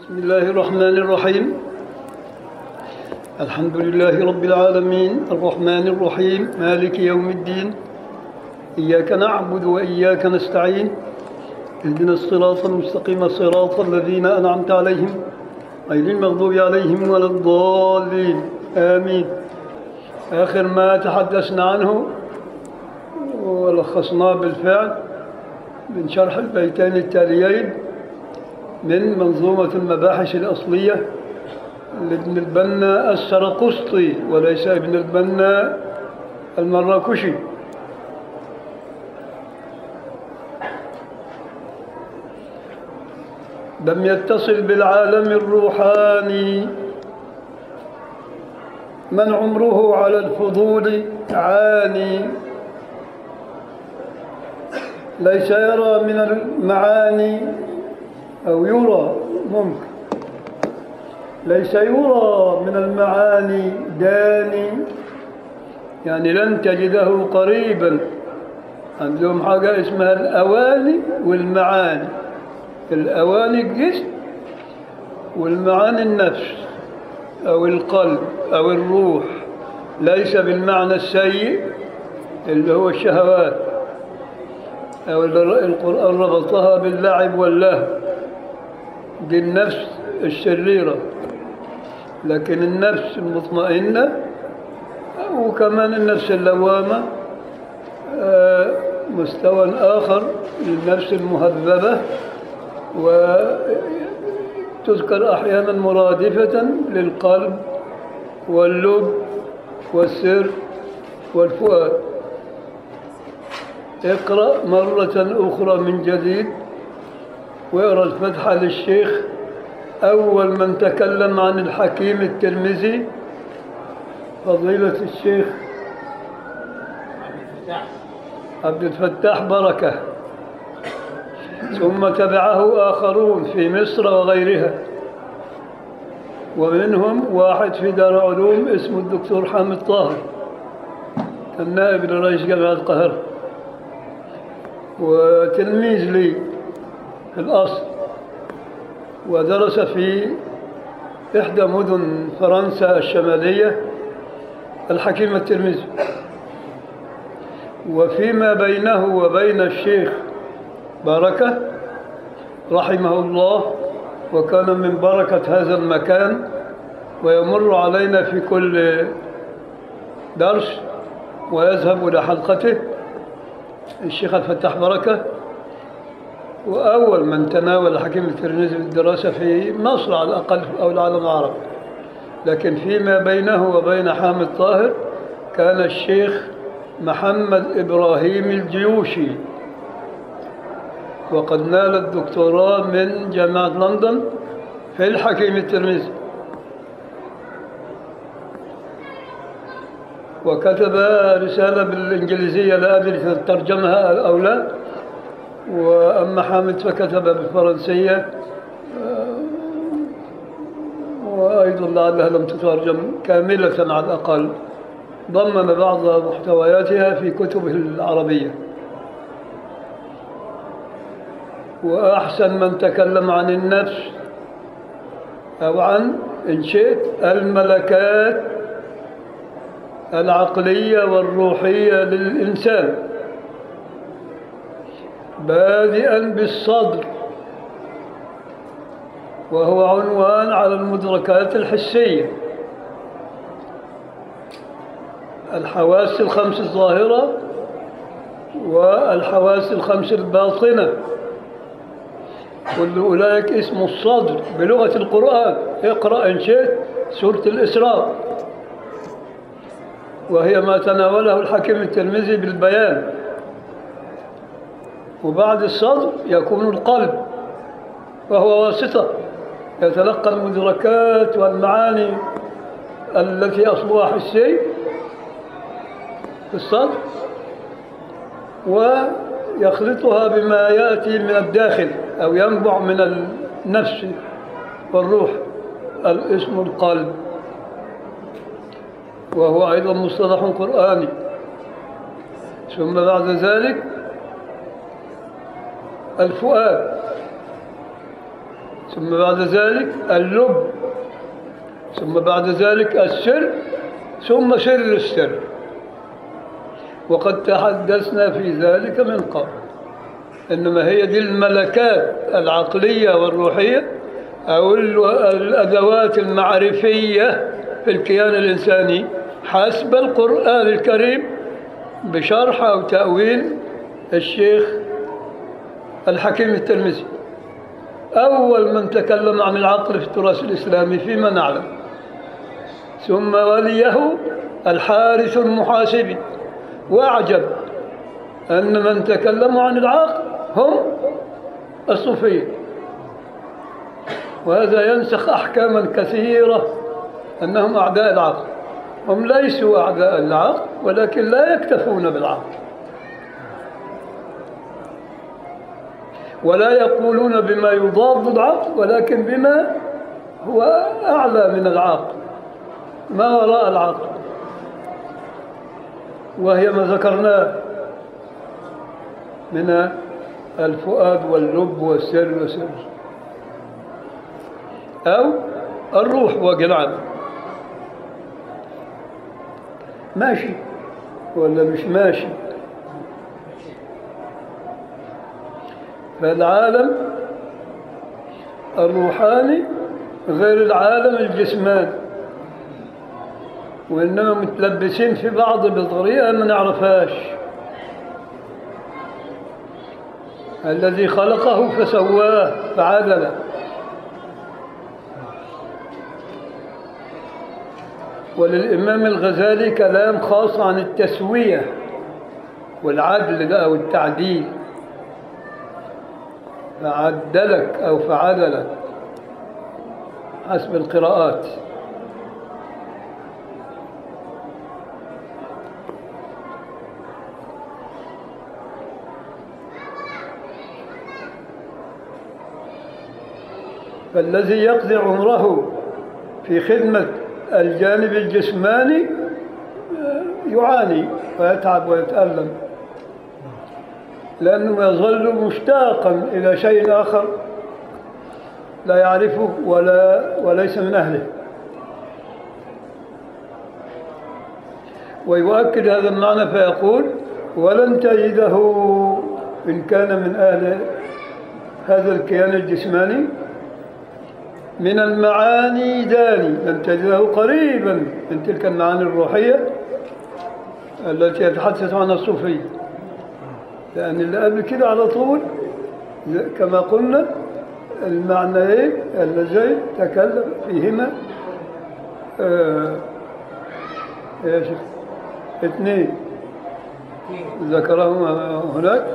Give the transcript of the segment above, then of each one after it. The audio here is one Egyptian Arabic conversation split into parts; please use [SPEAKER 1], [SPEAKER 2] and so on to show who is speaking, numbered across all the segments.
[SPEAKER 1] بسم الله الرحمن الرحيم الحمد لله رب العالمين الرحمن الرحيم مالك يوم الدين إياك نعبد وإياك نستعين اهدنا الصراط المستقيم صراط الذين أنعمت عليهم غير المغضوب عليهم ولا الضالين آمين آخر ما تحدثنا عنه ولخصناه بالفعل من شرح البيتين التاليين من منظومة المباحث الأصلية لابن البنا السرقسطي وليس ابن البنا المراكشي لم يتصل بالعالم الروحاني من عمره على الفضول عاني ليس يرى من المعاني أو يرى ممكن ليس يرى من المعاني داني يعني لن تجده قريبا عندهم حاجة اسمها الأواني والمعاني الأواني الجسم والمعاني النفس أو القلب أو الروح ليس بالمعنى السيء اللي هو الشهوات أو القرآن ربطها باللعب واللهو دي النفس الشريرة لكن النفس المطمئنة وكمان النفس اللوامة مستوى آخر للنفس المهذبة وتذكر أحيانا مرادفة للقلب واللب والسر والفؤاد اقرأ مرة أخرى من جديد واقرأ الفتحة للشيخ أول من تكلم عن الحكيم الترمذي فضيلة الشيخ عبد الفتاح بركة ثم تبعه آخرون في مصر وغيرها ومنهم واحد في دار علوم اسمه الدكتور حامد طاهر كان نائب لرئيس جامعة القاهرة وتلميذ لي في الأصل ودرس في إحدى مدن فرنسا الشمالية الحكيم الترمذي وفيما بينه وبين الشيخ بركة رحمه الله وكان من بركة هذا المكان ويمر علينا في كل درس ويذهب إلى حلقته الشيخ الفتاح بركة وأول من تناول حكيم الترمذي الدراسة في مصر على الأقل أو العالم العربي لكن فيما بينه وبين حامد طاهر كان الشيخ محمد إبراهيم الجيوشي وقد نال الدكتوراه من جامعة لندن في الحكيم الترمذي وكتب رسالة بالإنجليزية لا أدري ترجمها أو لا وأما حامد فكتب بالفرنسية وأيضا لعلها لم تترجم كاملة على الأقل ضمن بعض محتوياتها في كتبه العربية وأحسن من تكلم عن النفس أو عن إن شئت الملكات العقلية والروحية للإنسان بادئا بالصدر وهو عنوان على المدركات الحسية الحواس الخمس الظاهرة والحواس الخمس الباطنة كل أولئك اسم الصدر بلغة القرآن اقرأ إن شئت سورة الإسراء وهي ما تناوله الحكيم الترمذي بالبيان وبعد الصدر يكون القلب وهو واسطة يتلقى المدركات والمعاني التي أصلها حسي في الصدر ويخلطها بما يأتي من الداخل أو ينبع من النفس والروح الاسم القلب وهو أيضا مصطلح قرآني ثم بعد ذلك الفؤاد ثم بعد ذلك اللب ثم بعد ذلك السر ثم سر السر وقد تحدثنا في ذلك من قبل إنما هي دي الملكات العقلية والروحية أو ال- الأدوات المعرفية في الكيان الإنساني حسب القرآن الكريم بشرح أو تأويل الشيخ الحكيم الترمذي أول من تكلم عن العقل في التراث الإسلامي فيما نعلم ثم وليه الحارث المحاسبي وأعجب أن من تكلموا عن العقل هم الصوفية وهذا ينسخ أحكاما كثيرة أنهم أعداء العقل هم ليسوا أعداء العقل ولكن لا يكتفون بالعقل ولا يقولون بما يضاد العقل ولكن بما هو أعلى من العقل ما وراء العقل وهي ما ذكرناه من الفؤاد واللب والسر والسر أو الروح وجل ماشي ولا مش ماشي فالعالم الروحاني غير العالم الجسماني وإنما متلبسين في بعض بطريقة ما نعرفهاش الذي خلقه فسواه فعدله وللإمام الغزالي كلام خاص عن التسوية والعدل ده أو التعديل فعدلك أو فعدلك حسب القراءات فالذي يقضي عمره في خدمة الجانب الجسماني آه، يعاني ويتعب ويتألم لأنه يظل مشتاقا إلى شيء آخر لا يعرفه ولا وليس من أهله ويؤكد هذا المعنى فيقول ولن تجده إن كان من أهل هذا الكيان الجسماني من المعاني داني لن تجده قريبا من تلك المعاني الروحية التي يتحدث عنها الصوفية لأن اللي قبل كده على طول كما قلنا المعنيين اللذين تكلم فيهما آه يا شيخ اثنين ذكرهما هناك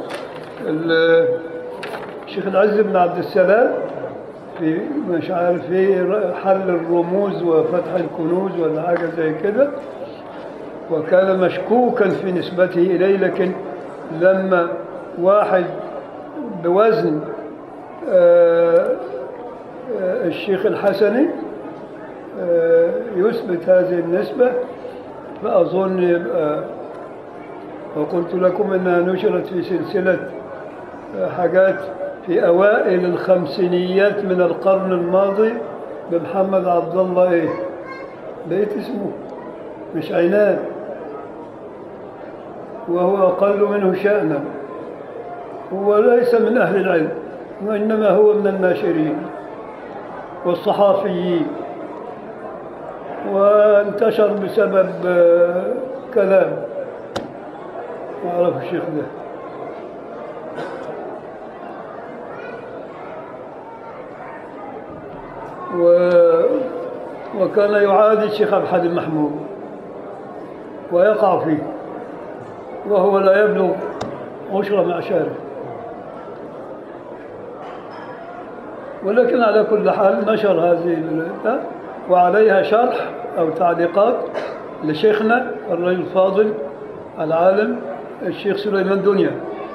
[SPEAKER 1] الشيخ العز بن عبد السلام في مش عارف في حل الرموز وفتح الكنوز ولا حاجة زي كده وكان مشكوكا في نسبته إليه لكن لما واحد بوزن آه، آه، الشيخ الحسني آه، يثبت هذه النسبة فأظن يبقى وقلت لكم أنها نشرت في سلسلة حاجات في أوائل الخمسينيات من القرن الماضي بمحمد عبد الله إيه بقيت اسمه مش عناد وهو أقل منه شأنا هو ليس من أهل العلم وإنما هو من الناشرين والصحافيين وانتشر بسبب آه، كلام ما أعرف الشيخ ده و... وكان يعادي الشيخ عبد الحليم محمود ويقع فيه وهو لا يبلغ عشر معشاره ولكن على كل حال نشر هذه ال- وعليها شرح أو تعليقات لشيخنا الرجل الفاضل العالم الشيخ سليمان دنيا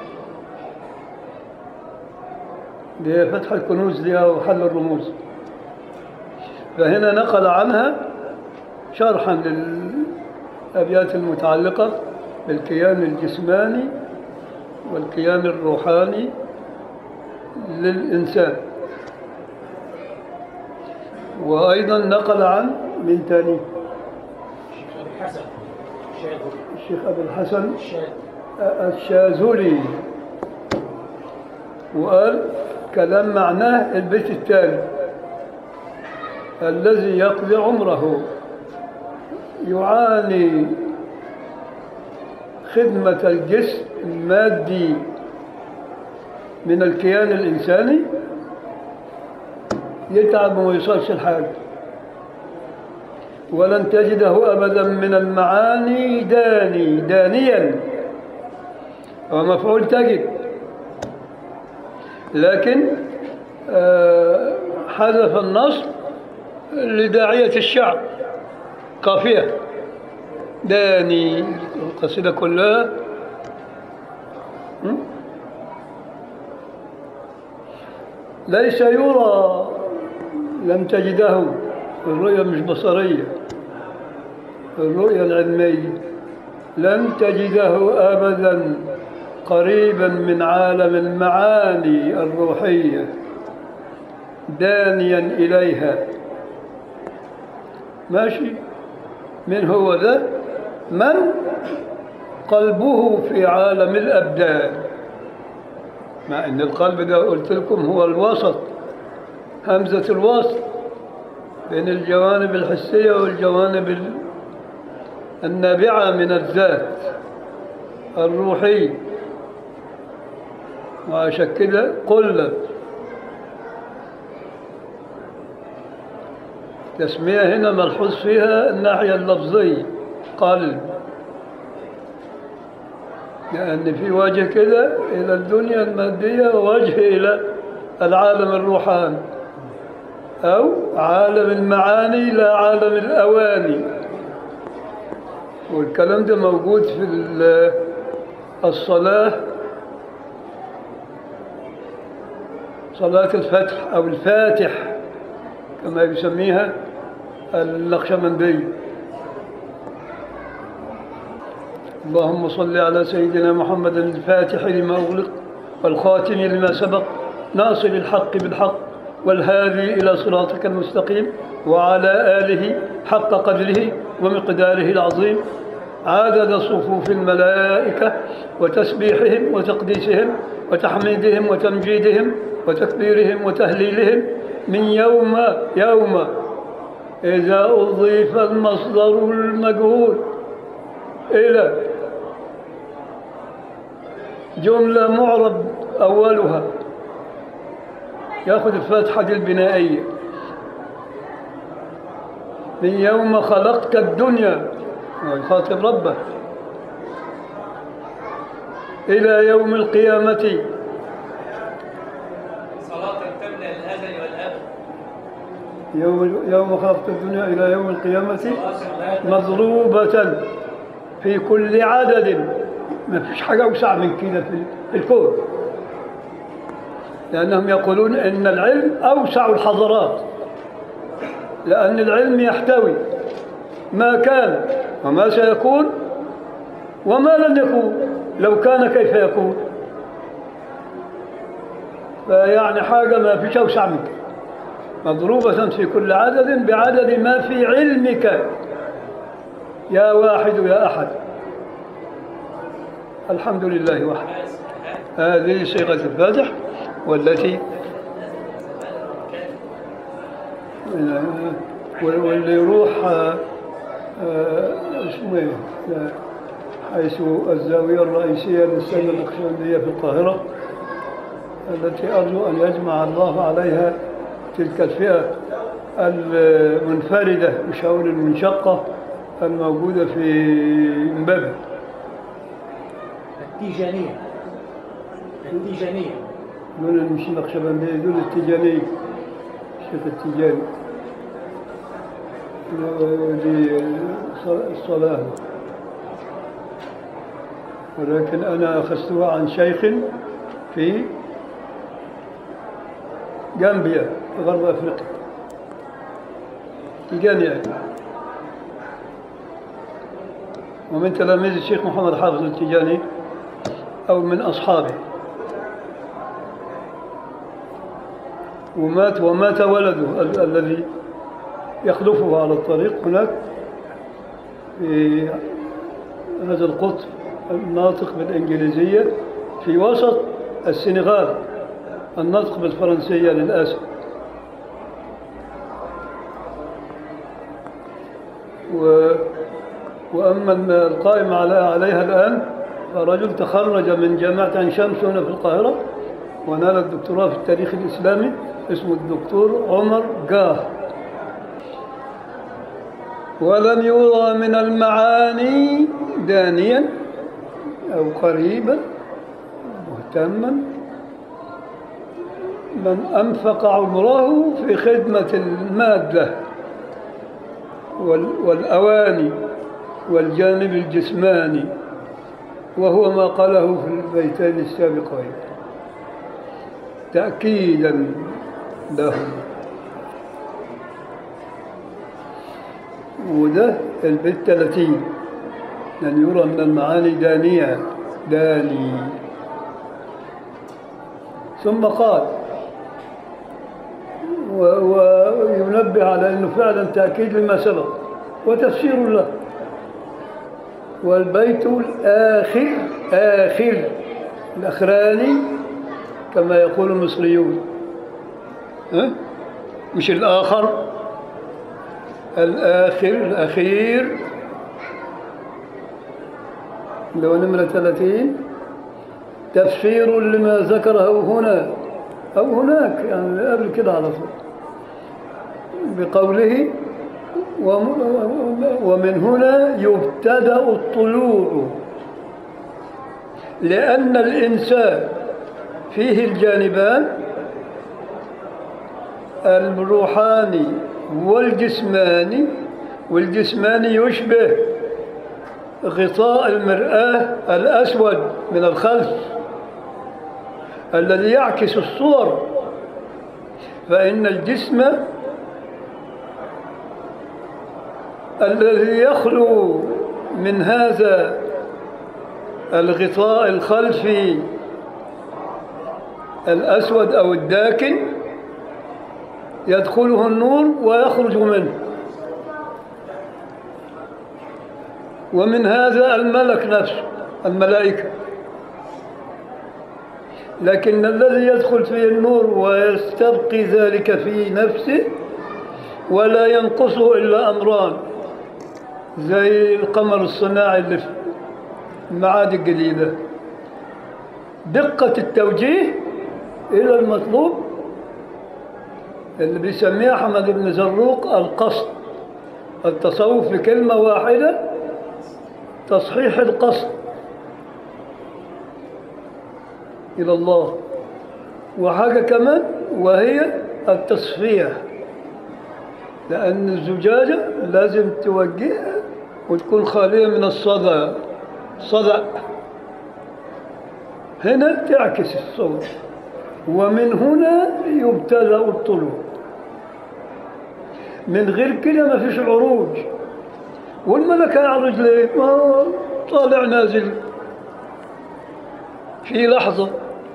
[SPEAKER 1] بفتح الكنوز لها وحل الرموز فهنا نقل عنها شرحا للأبيات المتعلقة بالكيان الجسماني والكيان الروحاني للإنسان وأيضا نقل عن من تاني
[SPEAKER 2] الحسن الشاذلي
[SPEAKER 1] الشيخ أبو الحسن
[SPEAKER 2] الشاذلي
[SPEAKER 1] الشاذلي وقال كلام معناه البيت التالي الذي يقضي عمره يعاني خدمة الجسم المادي من الكيان الإنساني يتعب وما يوصلش الحاجة ولن تجده أبدا من المعاني داني دانيا ومفعول تجد لكن آه، حذف النص لداعية الشعب قافية داني القصيدة كلها م? ليس يرى لم تجده الرؤية مش بصرية الرؤية العلمية لن تجده أبدا قريبا من عالم المعاني الروحية دانيا إليها ماشي من هو ذا من قلبه في عالم الأبدان مع أن القلب ده قلت لكم هو الوسط همزة الوسط بين الجوانب الحسية والجوانب ال- النابعة من الذات الروحي وعشان كده قلب تسمية هنا ملحوظ فيها الناحية اللفظية قلب لأن في وجه كده إلى الدنيا المادية ووجه إلى العالم الروحاني أو عالم المعاني لا عالم الأواني والكلام ده موجود في ال- الصلاة صلاة الفتح أو الفاتح كما يسميها النقشبندي اللهم صل على سيدنا محمد الفاتح لما أغلق والخاتم لما سبق ناصر الحق بالحق والهادي إلى صراطك المستقيم وعلى آله حق قدره ومقداره العظيم عدد صفوف الملائكة وتسبيحهم وتقديسهم وتحميدهم وتمجيدهم وتكبيرهم وتهليلهم من يوم يوم إذا أضيف المصدر المجهول إلى جملة معرب أولها يأخذ الفتحة دي البنائية من يوم خلقت الدنيا ويخاطب ربه إلى يوم القيامة
[SPEAKER 3] صلاة تملأ الأزل والأبد
[SPEAKER 1] يوم يوم خلقت الدنيا إلى يوم القيامة
[SPEAKER 3] صلاة
[SPEAKER 1] مضروبة في كل عدد ما فيش حاجة أوسع من كده في في الكون لأنهم يقولون إن العلم أوسع الحضارات لأن العلم يحتوي ما كان وما سيكون وما لن يكون لو كان كيف يكون فيعني حاجة ما فيش أوسع من كده مضروبة في كل عدد بعدد ما في علمك يا واحد يا أحد الحمد لله وحده هذه صيغة الفاتح والتي واللي يروح آه، آه، اسمه ايه لا، حيث الزاوية الرئيسية للسنة النقشبندية في القاهرة التي أرجو أن يجمع الله عليها تلك الفئة المنفردة مش هقول المنشقة الموجودة في إمبابة
[SPEAKER 2] التيجانية التيجانية
[SPEAKER 1] دول اللي مش نقشبندية دول التيجانية الشيخ التيجاني دي الصلاة ولكن أنا أخذتها عن شيخ في جامبيا في غرب أفريقيا تيجاني يعني ومن تلاميذ الشيخ محمد حافظ التيجاني أو من أصحابه ومات ومات ولده ال- الذي يخلفه على الطريق هناك في هذا القطب الناطق بالإنجليزية في وسط السنغال النطق بالفرنسية للأسف و وأما القائم على عليها الآن فرجل تخرج من جامعة عين شمس هنا في القاهرة ونال الدكتوراه في التاريخ الإسلامي اسمه الدكتور عمر جاه ولم يرى من المعاني دانيا أو قريبا مهتما من أنفق عمره في خدمة المادة وال- والأواني والجانب الجسماني وهو ما قاله في البيتين السابقين تأكيدا له وده البيت 30 أن يرى من المعاني دانية داني ثم قال و- وينبه على أنه فعلا تأكيد لما سبق وتفسير له والبيت الآخر آخر الأخراني كما يقول المصريون ها؟ مش الآخر الآخر الأخير اللي هو نمرة 30 تفسير لما ذكره هنا أو هناك يعني قبل كده على طول بقوله وم- ومن هنا يبتدأ الطلوع لأن الإنسان فيه الجانبان الروحاني والجسماني والجسماني يشبه غطاء المرآة الأسود من الخلف الذي يعكس الصور فإن الجسم الذي يخلو من هذا الغطاء الخلفي الأسود أو الداكن يدخله النور ويخرج منه ومن هذا الملك نفسه الملائكة لكن الذي يدخل فيه النور ويستبقي ذلك في نفسه ولا ينقصه إلا أمران زي القمر الصناعي اللي في المعاد الجديدة دقة التوجيه إلى المطلوب اللي بيسميه أحمد بن زروق القصد التصوف بكلمة واحدة تصحيح القصد إلى الله وحاجة كمان وهي التصفية لأن الزجاجة لازم توجهها وتكون خالية من الصدى صدأ هنا تعكس الصوت ومن هنا يبتدأ الطلوع من غير كده ما فيش عروج والملك يعرج ليه؟ ما هو طالع نازل في لحظة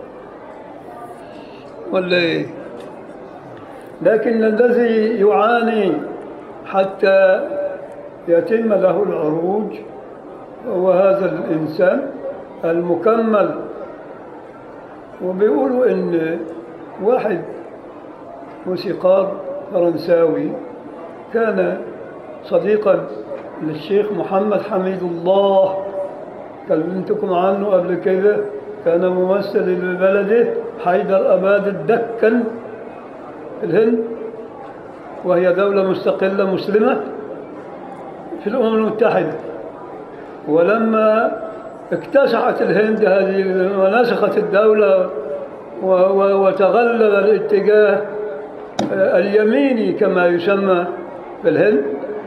[SPEAKER 1] ولا ايه؟ لكن الذي يعاني حتى يتم له العروج هو هذا الإنسان المكمل وبيقولوا إن واحد موسيقار فرنساوي كان صديقا للشيخ محمد حميد الله كلمتكم عنه قبل كده كان ممثل لبلده حيدر أباد الدكن في الهند وهي دولة مستقلة مسلمة في الأمم المتحدة ولما اكتسحت الهند هذه ونسخت الدولة و- و- وتغلب الاتجاه آه، اليميني كما يسمى في الهند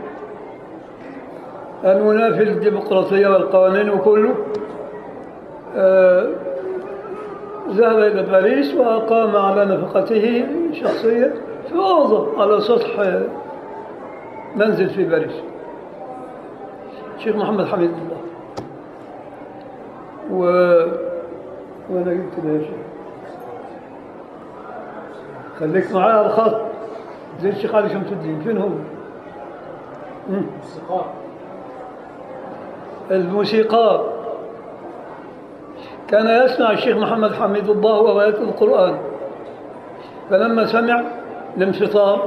[SPEAKER 1] المنافي للديمقراطية والقوانين وكله آه، ذهب إلى باريس وأقام على نفقته شخصية في أوضة على سطح آه، منزل في باريس الشيخ محمد حميد الله و وانا جبت ده يا شيخ خليك معايا على الخط زي الشيخ علي شمس الدين فين هو؟
[SPEAKER 2] موسيقار
[SPEAKER 1] الموسيقار كان يسمع الشيخ محمد حميد الله وهو يتلو القرآن فلما سمع الانفطار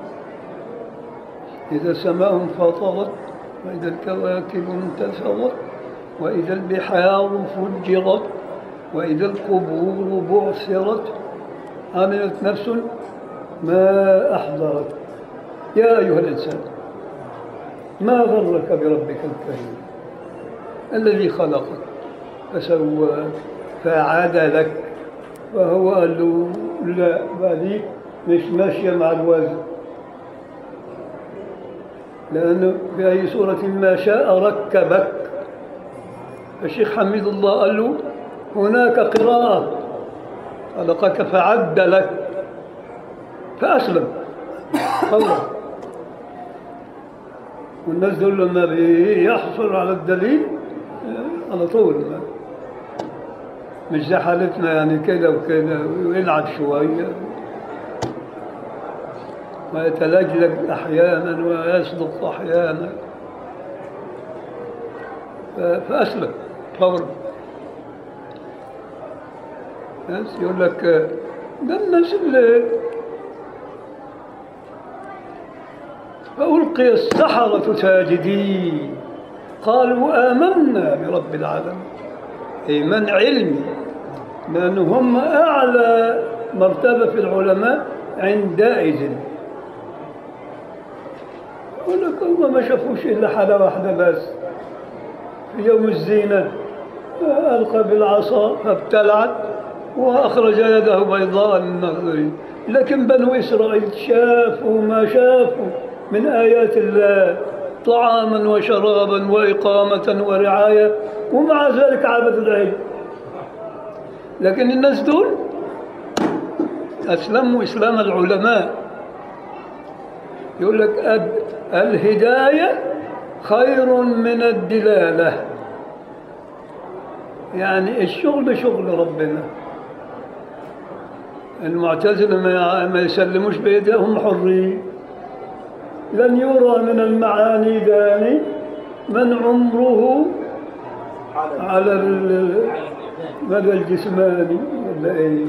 [SPEAKER 1] إذا السماء انفطرت وإذا الكواكب انتثرت وإذا البحار فجرت وإذا القبور بعثرت عملت نفس ما أحضرت يا أيها الإنسان ما غرك بربك الكريم الذي خلقك فسواك فعدلك وهو قال له لا هذه مش ماشية مع الوزن لأنه في أي سورة ما شاء ركبك الشيخ حميد الله قال له هناك قراءة خلقك فعدلك فأسلم خلص والناس دول لما بيحصل على الدليل آه، على طول ما- مش زي حالتنا يعني كده وكده ويلعب شوية ويتلجلج أحيانا ويصدق أحيانا ف- فأسلم فورا بس يقول لك آه، ده الناس اللي فألقي السحرة ساجدين قالوا آمنا برب العالمين إيمان علمي لأن هم أعلى مرتبة في العلماء عندئذ ولك هم ما شافوش إلا حالة واحدة بس في يوم الزينة ألقى بالعصا فابتلعت وأخرج يده بيضاء للناظرين لكن بنو إسرائيل شافوا ما شافوا من آيات الله طعاما وشرابا وإقامة ورعاية ومع ذلك عبدوا العلم لكن الناس دول أسلموا إسلام العلماء يقول لك ال- الهداية خير من الدلالة يعني الشغل شغل ربنا المعتزلة ما ما يسلموش بيدهم حرين لن يرى من المعاني داني من عمره على ال- مدى الجسماني ولا ايه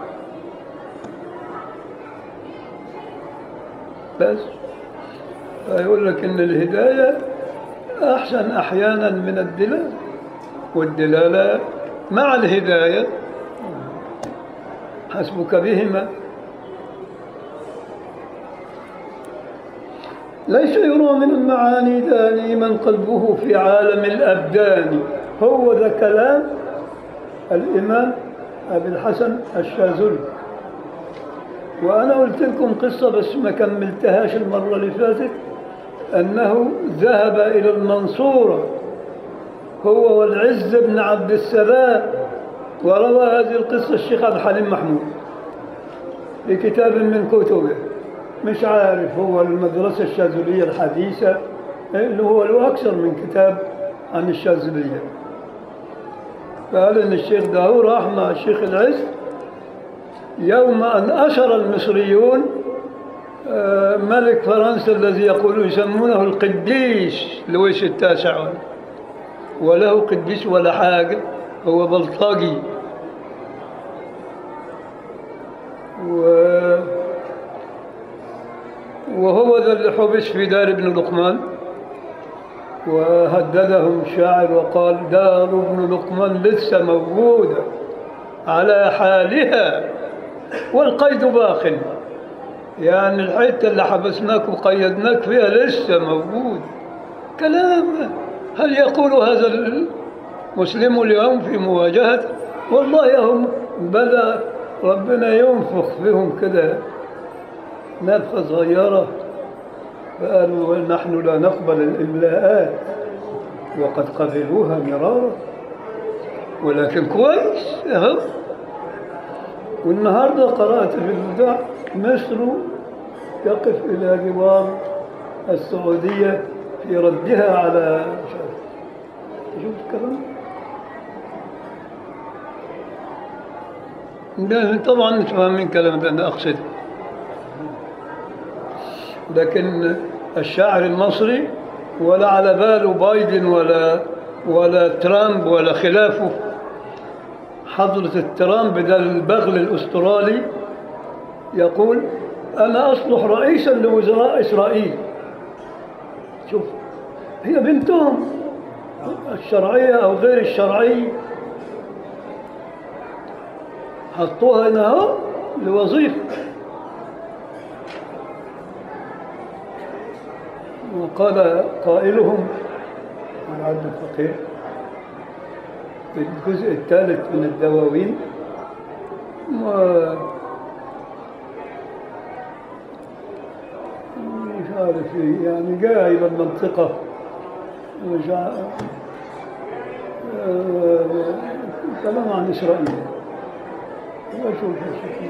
[SPEAKER 1] بس فيقول لك ان الهدايه احسن احيانا من الدلاله والدلاله مع الهدايه حسبك بهما ليس يرى من المعاني داني من قلبه في عالم الأبدان هو ذا كلام الإمام أبي الحسن الشاذلي وأنا قلت لكم قصة بس ما كملتهاش المرة اللي فاتت أنه ذهب إلى المنصورة هو والعز بن عبد السلام وروى هذه القصة الشيخ عبد الحليم محمود في كتاب من كتبه مش عارف هو المدرسة الشاذلية الحديثة اللي هو له أكثر من كتاب عن الشاذلية فقال إن الشيخ ده هو راح مع الشيخ العز يوم أن أسر المصريون آه، ملك فرنسا الذي يقولون يسمونه القديس لويس التاسع وله قديس ولا حاجة هو بلطجي و وهو ذا اللي حبس في دار ابن لقمان وهددهم الشاعر وقال دار ابن لقمان لسه موجودة على حالها والقيد باق يعني الحتة اللي حبسناك وقيدناك فيها لسه موجود كلام هل يقول هذا المسلم اليوم في مواجهة والله هم بدأ ربنا ينفخ فيهم كده نفخة صغيرة فقالوا نحن لا نقبل الإملاءات وقد قبلوها مرارا ولكن كويس أهو والنهاردة قرأت في البدع مصر يقف إلى جوار السعودية في ردها على مش عارف. شوف الكلام ده طبعا انتم فاهمين كلام ده انا اقصد لكن الشاعر المصري ولا على باله بايدن ولا ولا ترامب ولا خلافه حضرة الترامب ده البغل الأسترالي يقول أنا أصلح رئيسا لوزراء إسرائيل شوف هي بنتهم الشرعية أو غير الشرعية حطوها هنا اهو لوظيفة وقال قائلهم عن عبد الفقير في الجزء الثالث من الدواوين و مش عارف إيه، يعني جاء إلى المنطقة مش ع- آه، كلام عن إسرائيل وأشوف الشيء.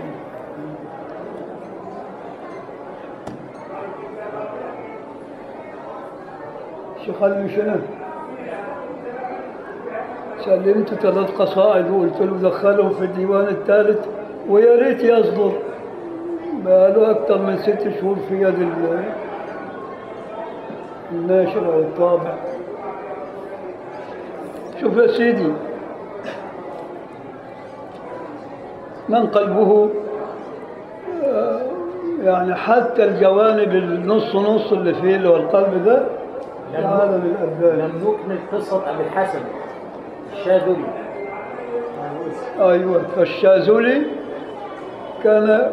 [SPEAKER 1] الشيخ علي شنو سلمت ثلاث قصائد وقلت له دخلهم في الديوان الثالث ويا ريت يصدر بقاله أكثر من ست شهور في يد ال- الناشر أو الطابع شوف يا سيدي من قلبه آه، يعني حتى الجوانب النص نص اللي فيه اللي هو القلب ده في عالم الأبدان
[SPEAKER 2] لم نكمل قصة أبي الحسن الشاذلي
[SPEAKER 1] أيوة فالشاذلي كان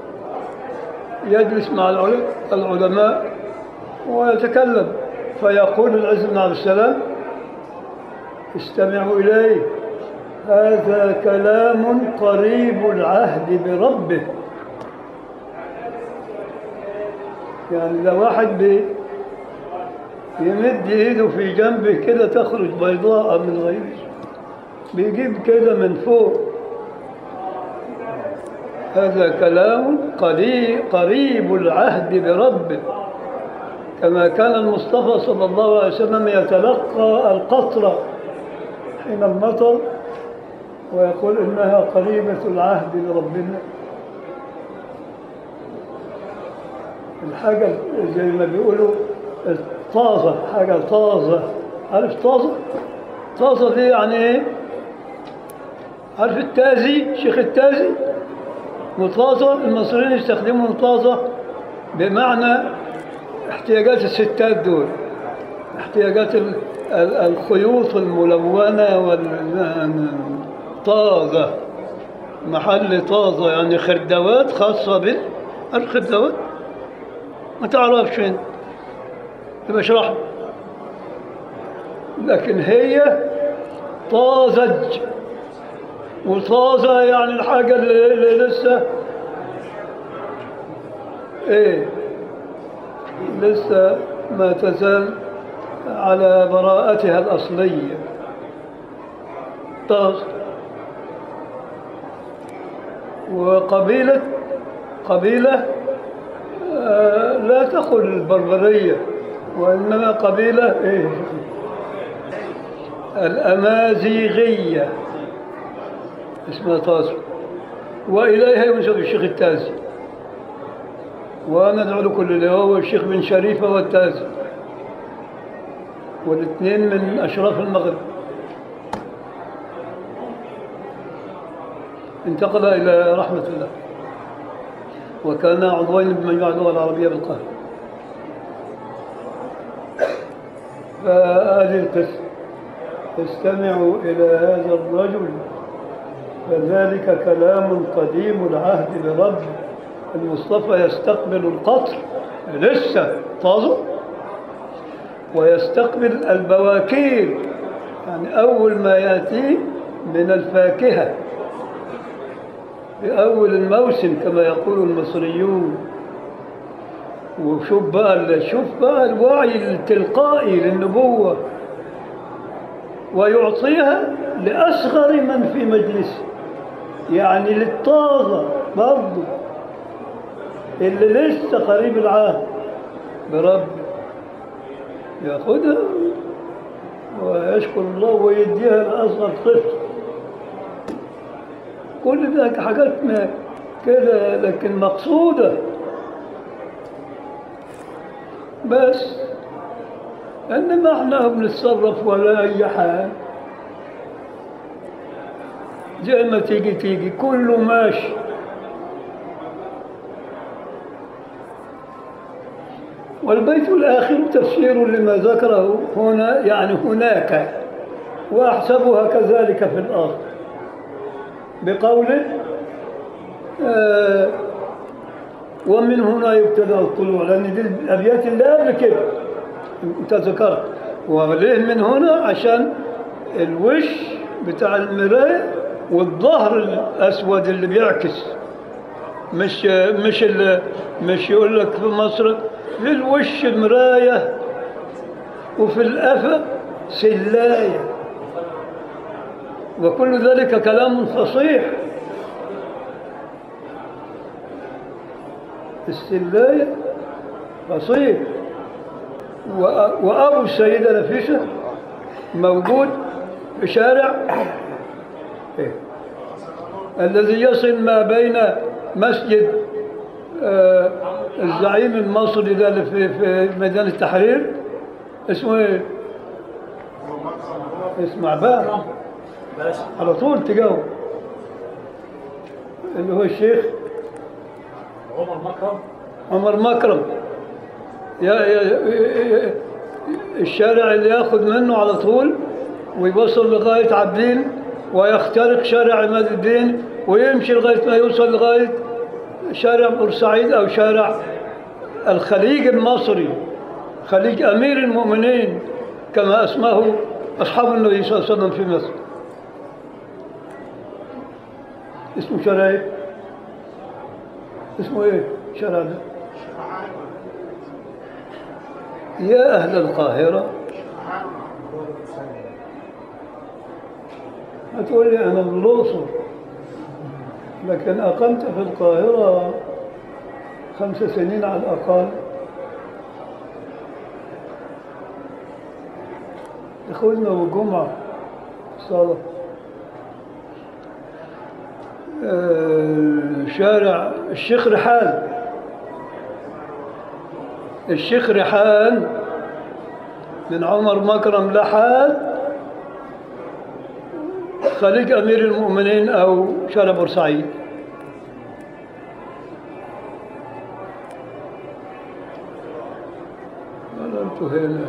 [SPEAKER 1] يجلس مع العل- العلماء ويتكلم فيقول العز بن عبد السلام استمعوا إليه هذا كلام قريب العهد بربه يعني لو واحد بي يمد ايده في جنبه كده تخرج بيضاء من غيره بيجيب كده من فوق هذا كلام قريب, قريب العهد بربه كما كان المصطفى صلى الله عليه وسلم يتلقى القطرة حين المطر ويقول إنها قريبة العهد بربنا الحاجة زي ما بيقولوا الطازة حاجة طازة عارف طازة؟ طازة دي يعني ايه؟ عارف التازي شيخ التازي مطازة المصريين يستخدموا مطازة بمعنى احتياجات الستات دول احتياجات ال- ال- الخيوط الملونة والطازة محل طازة يعني خردوات خاصة بال الخردوات ما تعرفش انت يبقى اشرح لكن هي طازج وطازة يعني الحاجة اللي, اللي لسه ايه لسه ما تزال على براءتها الأصلية طاز وقبيلة قبيلة آه، لا تقل البربرية وإنما قبيلة إيه الأمازيغية اسمها طاز وإليها ينسب الشيخ التازي وأنا أدعو له كل اللي هو الشيخ بن شريفة والتازي والاثنين من أشراف المغرب انتقل إلى رحمة الله وكان عضوين بمجمع اللغة العربية بالقاهرة فهذه القصة استمعوا إلى هذا الرجل فذلك كلام قديم العهد برب المصطفى يستقبل القطر لسه طازه ويستقبل البواكير يعني أول ما يأتي من الفاكهة في أول الموسم كما يقول المصريون وشوف بقى شوف بقى الوعي التلقائي للنبوة ويعطيها لأصغر من في مجلسه يعني للطازة برضه اللي لسه قريب العهد برب ياخدها ويشكر الله ويديها لأصغر طفل كل ده حاجات ما كده لكن مقصودة بس إنما إحنا بنتصرف ولا أي حال زي ما تيجي تيجي كله ماشي والبيت الآخر تفسير لما ذكره هنا يعني هناك وأحسبها كذلك في الآخر بقوله آه ومن هنا يبتدأ الطلوع لأن دي الأبيات اللي قبل كده أنت ذكرت وليه من هنا عشان الوش بتاع المراية والظهر الأسود اللي بيعكس مش مش ال- مش يقول لك في مصر في الوش مراية وفي الأفق سلاية وكل ذلك كلام فصيح السلاية فصيح وأ- وأبو السيدة نفيسة موجود في شارع إيه؟ الذي يصل ما بين مسجد آه، الزعيم المصري ده اللي في, في ميدان التحرير اسمه ايه؟ اسمع بقى
[SPEAKER 2] باشا
[SPEAKER 1] على طول تجاوب اللي هو الشيخ
[SPEAKER 2] عمر مكرم
[SPEAKER 1] عمر مكرم يا يا يا- الشارع اللي ياخذ منه على طول ويوصل لغاية عابدين ويخترق شارع عماد الدين ويمشي لغاية ما يوصل لغاية شارع بورسعيد أو شارع الخليج المصري خليج أمير المؤمنين كما أسماه أصحاب النبي صلى الله عليه وسلم في مصر اسمه شارع إيه؟ اسمه ايه شارع ده يا أهل القاهرة هتقول لي أنا من الأقصر لكن أقمت في القاهرة خمس سنين على الأقل دخلنا والجمعة صلاة آه، شارع الشيخ رحال الشيخ رحال من عمر مكرم لحد خليج أمير المؤمنين أو شارع بورسعيد ظللت هنا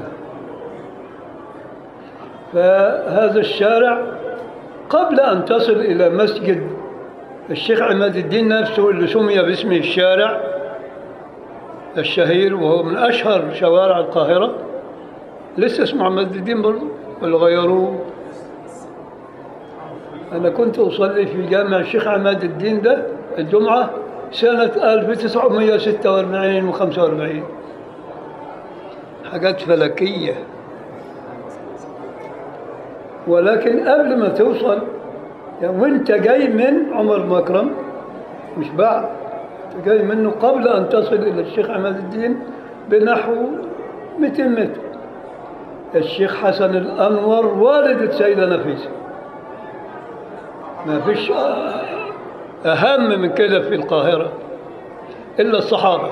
[SPEAKER 1] فهذا الشارع قبل أن تصل إلى مسجد الشيخ عماد الدين نفسه اللي سمي باسم الشارع الشهير وهو من أشهر شوارع القاهرة لسه اسمه عماد الدين برضه ولا غيروه أنا كنت أصلي في جامع الشيخ عماد الدين ده الجمعة سنة 1946 و45 حاجات فلكية ولكن قبل ما توصل يعني وانت جاي من عمر مكرم مش بعد انت جاي منه قبل ان تصل الى الشيخ عماد الدين بنحو 200 متر الشيخ حسن الانور والد السيده نفيسه ما فيش اهم من كده في القاهره الا الصحابه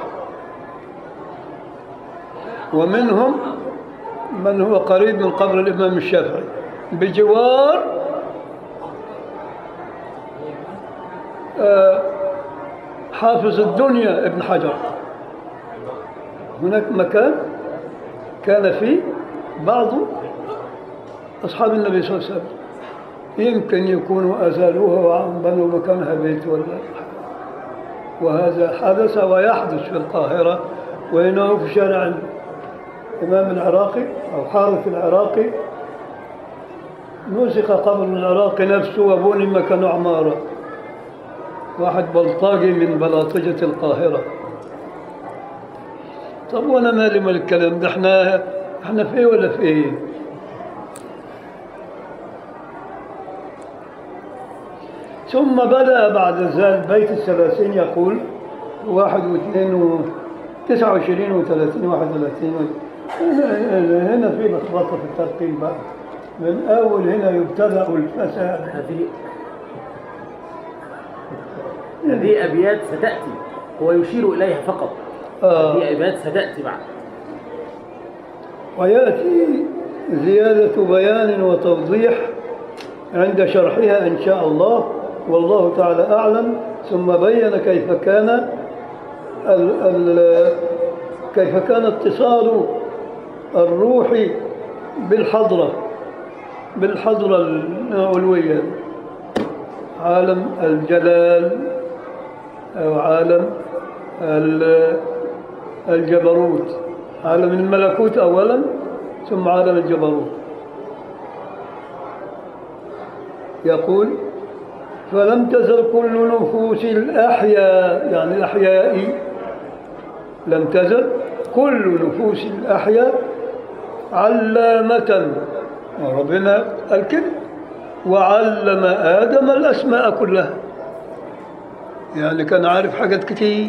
[SPEAKER 1] ومنهم من هو قريب من قبر الامام الشافعي بجوار آه، حافظ الدنيا ابن حجر هناك مكان كان فيه بعض أصحاب النبي صلى الله عليه وسلم يمكن يكونوا أزالوها وبنوا مكانها بيت ولا وهذا حدث ويحدث في القاهرة وهنا في شارع الإمام العراقي أو حارث العراقي نسخ قبر العراقي نفسه وبني مكان عماره واحد بلطاجي من بلاطجة القاهرة طب وانا مالي من الكلام ده احنا احنا في ايه ولا في ايه ثم بدأ بعد ذلك بيت الثلاثين يقول واحد واثنين و تسعة وعشرين وثلاثين واحد وثلاثين هنا هنا في لخبطة في الترتيب بقى من أول هنا يبتدأ الفساد
[SPEAKER 2] هذه هذه أبيات ستأتي هو يشير إليها فقط
[SPEAKER 1] آه.
[SPEAKER 2] هذه أبيات ستأتي بعد
[SPEAKER 1] ويأتي زيادة بيان وتوضيح عند شرحها إن شاء الله والله تعالى أعلم ثم بين كيف كان ال ال كيف كان اتصال الروح بالحضرة بالحضرة العلوية عالم الجلال أو عالم ال- الجبروت عالم الملكوت أولا ثم عالم الجبروت يقول فلم تزل كل نفوس الأحياء يعني الأحياء لم تزل كل نفوس الأحياء علامة وربنا الكذب وعلم آدم الأسماء كلها يعني كان عارف حاجات كتير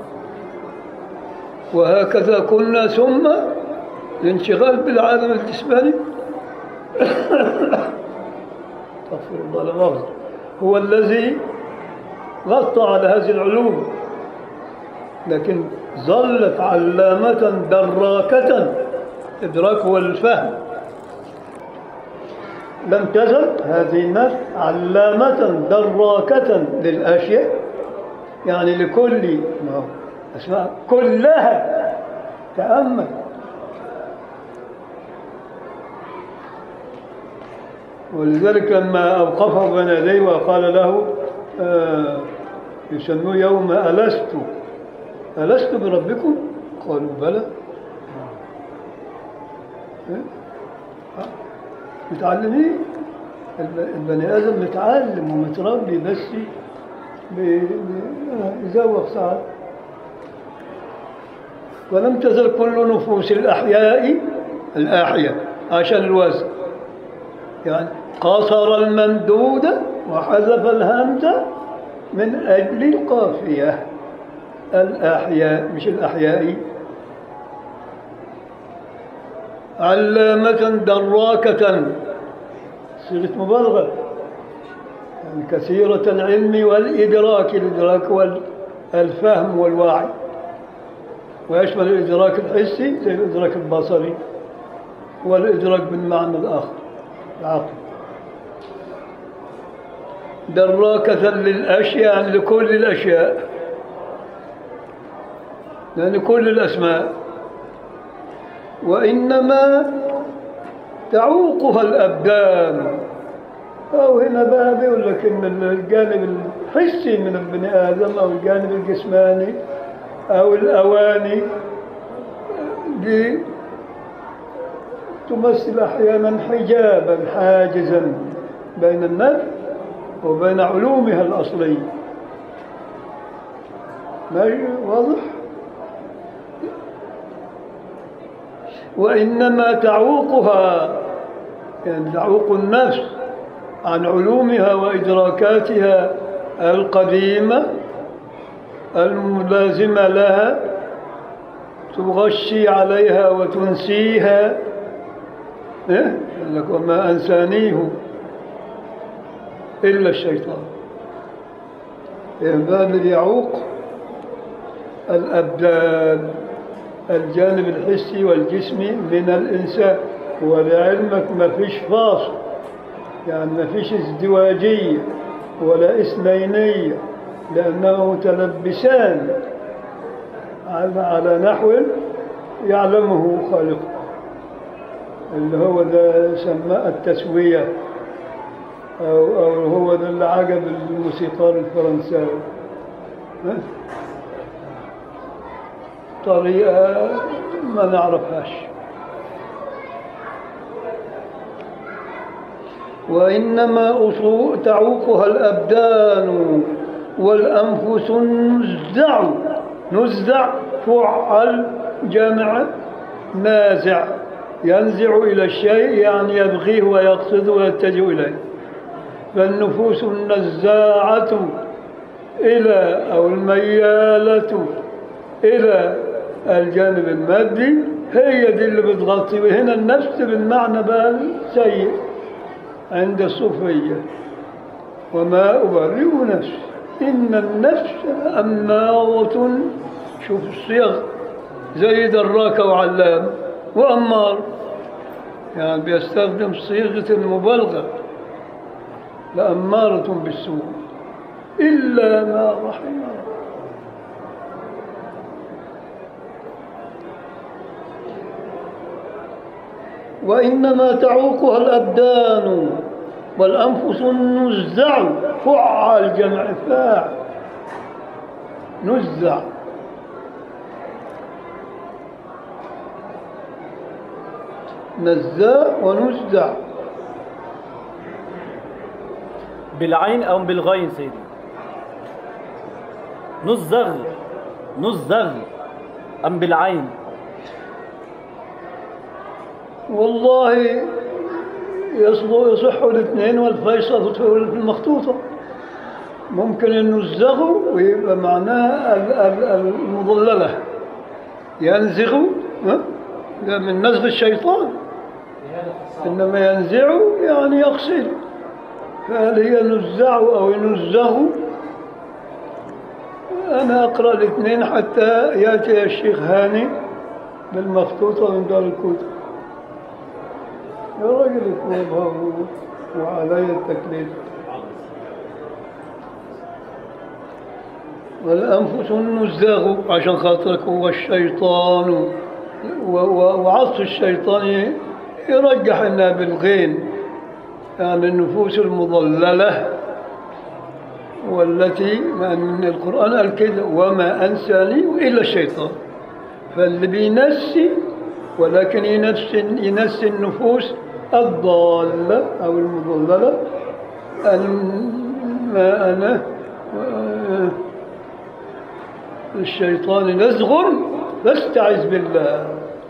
[SPEAKER 1] وهكذا كنا ثم الانشغال بالعالم الجسماني استغفر الله لا مؤاخذة هو الذي غطى على هذه العلوم لكن ظلت علامة دراكة إدراك هو الفهم لم تزل هذه النفس علامة دراكة للأشياء يعني لكل ما هو أسماء كلها تأمل ولذلك لما أوقفه بين يديه وقال له آه، يسموه يوم ألست ألست بربكم؟ قالوا بلى إيه؟ آه، متعلمين الب- البني آدم متعلم ومتربي بس بي- بي- يزوق ساعات ولم تزل كل نفوس الأحياء الآحية عشان الوزن يعني قصر الممدود وحذف الهمزة من أجل القافية الأحياء مش الأحياء علامة دراكة صيغة مبالغة يعني كثيرة العلم والإدراك الإدراك والفهم والوعي ويشمل الإدراك الحسي زي الإدراك البصري والإدراك بالمعنى الآخر العقل دراكة للأشياء يعني لكل الأشياء يعني كل الأسماء وإنما تعوقها الأبدان أو هنا بقى بيقول لك إن الجانب الحسي من البني آدم أو الجانب الجسماني أو الأواني دي تمثل أحيانا حجابا حاجزا بين النفس وبين علومها الأصلية ماشي واضح وإنما تعوقها يعني تعوق النفس عن علومها وإدراكاتها القديمة الملازمة لها تغشي عليها وتنسيها إيه؟ قال لك وما أنسانيه إلا الشيطان إيه الذي يعوق الأبدان الجانب الحسي والجسمي من الإنسان ولعلمك ما فيش فاصل يعني ما فيش ازدواجية ولا اثنينية لأنه متلبسان على على نحو يعلمه خالقه اللي هو ده سماه التسوية أو, أو هو ده اللي عجب الموسيقار الفرنساوي ها؟ طريقة ما نعرفهاش وإنما أصول تعوقها الأبدان والأنفس نزع نزع فعل جامع نازع ينزع إلى الشيء يعني يبغيه ويقصد ويتجه إليه فالنفوس النزاعة إلى أو الميالة إلى الجانب المادي هي دي اللي بتغطي وهنا النفس بالمعنى بقى السيء عند الصوفية وما أبرئ نفسي إن النفس أمارة شوف الصيغ زي دراك وعلام وأمار يعني بيستخدم صيغة المبالغة لأمارة بالسوء إلا ما رحم ربك وإنما تعوقها الأبدان والأنفس النزع فعل جمع فاعل نزع نزاع ونزع
[SPEAKER 4] بالعين أو بالغين سيدي نزغ نزغ أم بالعين
[SPEAKER 1] والله يصلح يصح الاثنين والفيصل في المخطوطة ممكن انه الزغو ويبقى معناه ال- ال- المضللة ينزغ ها؟ ده من نزغ الشيطان
[SPEAKER 2] لهذا فصار
[SPEAKER 1] إنما ينزع يعني يقصد فهل هي نزع أو نزغ أنا أقرأ الاثنين حتى يأتي الشيخ هاني بالمخطوطة من دار الكتب يا راجل اطلبها وعلي التكليف والأنفس النزاغ عشان خاطرك هو الشيطان و- و- وعطف الشيطان يرجح انها بالغين يعني النفوس المضللة والتي لأن القرآن قال كده وما أنساني إلا الشيطان فاللي بينسي ولكن ينسي, ينسي النفوس الضالة أو المضللة أن ما أنا الشيطان نزغ فاستعذ بالله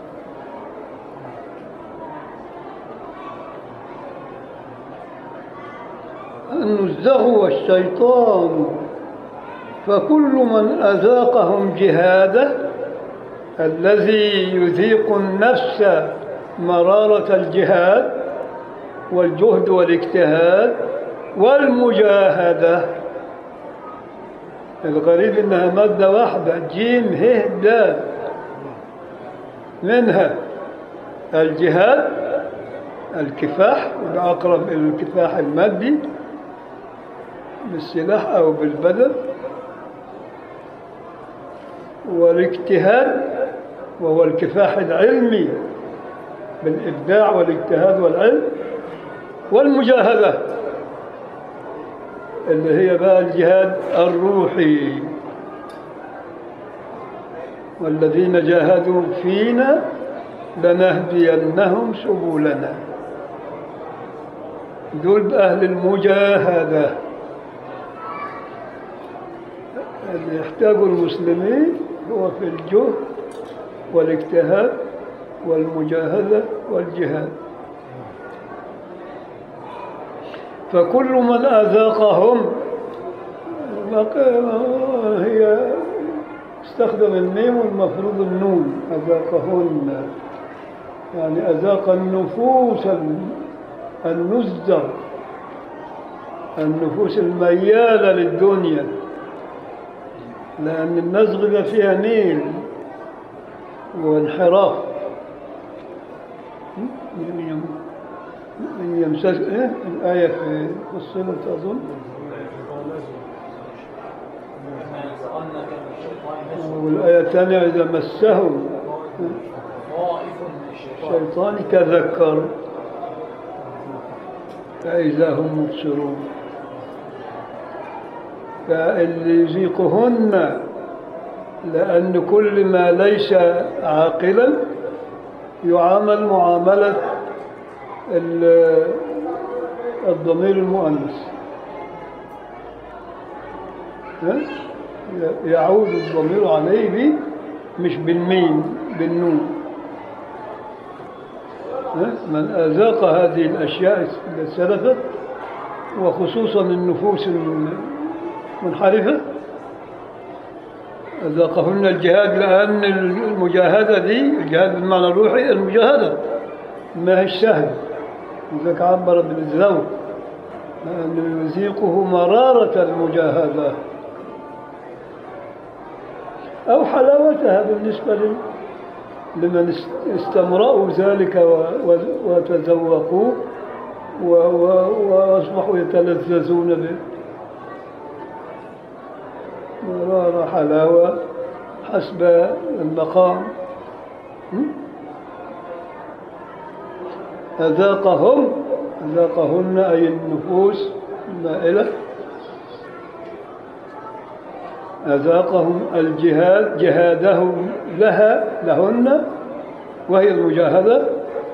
[SPEAKER 1] النزغ والشيطان فكل من أذاقهم جهاده الذي يذيق النفس مرارة الجهاد والجهد والاجتهاد والمجاهدة الغريب انها مادة واحدة جيم ه دال منها الجهاد الكفاح وده أقرب إلى الكفاح المادي بالسلاح أو بالبدن والاجتهاد وهو الكفاح العلمي بالإبداع والاجتهاد والعلم والمجاهدة اللي هي بقى الجهاد الروحي والذين جاهدوا فينا لنهدينهم سبلنا دول بأهل المجاهدة اللي يحتاجه المسلمين هو في الجهد والاجتهاد والمجاهدة والجهاد فكل من أذاقهم هي استخدم الميم والمفروض النون أذاقهن يعني أذاق النفوس النزر النفوس الميالة للدنيا لأن النزغ ده فيها ميل وانحراف من يمسك إيه؟ الآية في الصلة أظن
[SPEAKER 2] سألنك من الشيطان مسه
[SPEAKER 1] والآية الثانية إذا مسه
[SPEAKER 2] طائف من الشيطان
[SPEAKER 1] الشيطان تذكر فإذا هم مبصرون فاللي يذيقهن لأن كل ما ليس عاقلا يعامل معاملة ال- الضمير المؤنث ها؟ يعود الضمير عليه ب مش بالميم بالنون ها؟ من أذاق هذه الأشياء السلفة وخصوصا النفوس المنحرفة أذاقهن الجهاد لأن المجاهدة دي الجهاد بالمعنى الروحي المجاهدة ما هي سهل لذلك عبر بالذوق لأنه يذيقه مرارة المجاهدة أو حلاوتها بالنسبة لمن است- استمرأوا ذلك و- و- وتذوقوه و- و- وأصبحوا يتلذذون به مرارة حلاوة حسب المقام م? أذاقهم أذاقهن أي النفوس المائلة أذاقهم الجهاد جهادهم لها لهن وهي المجاهدة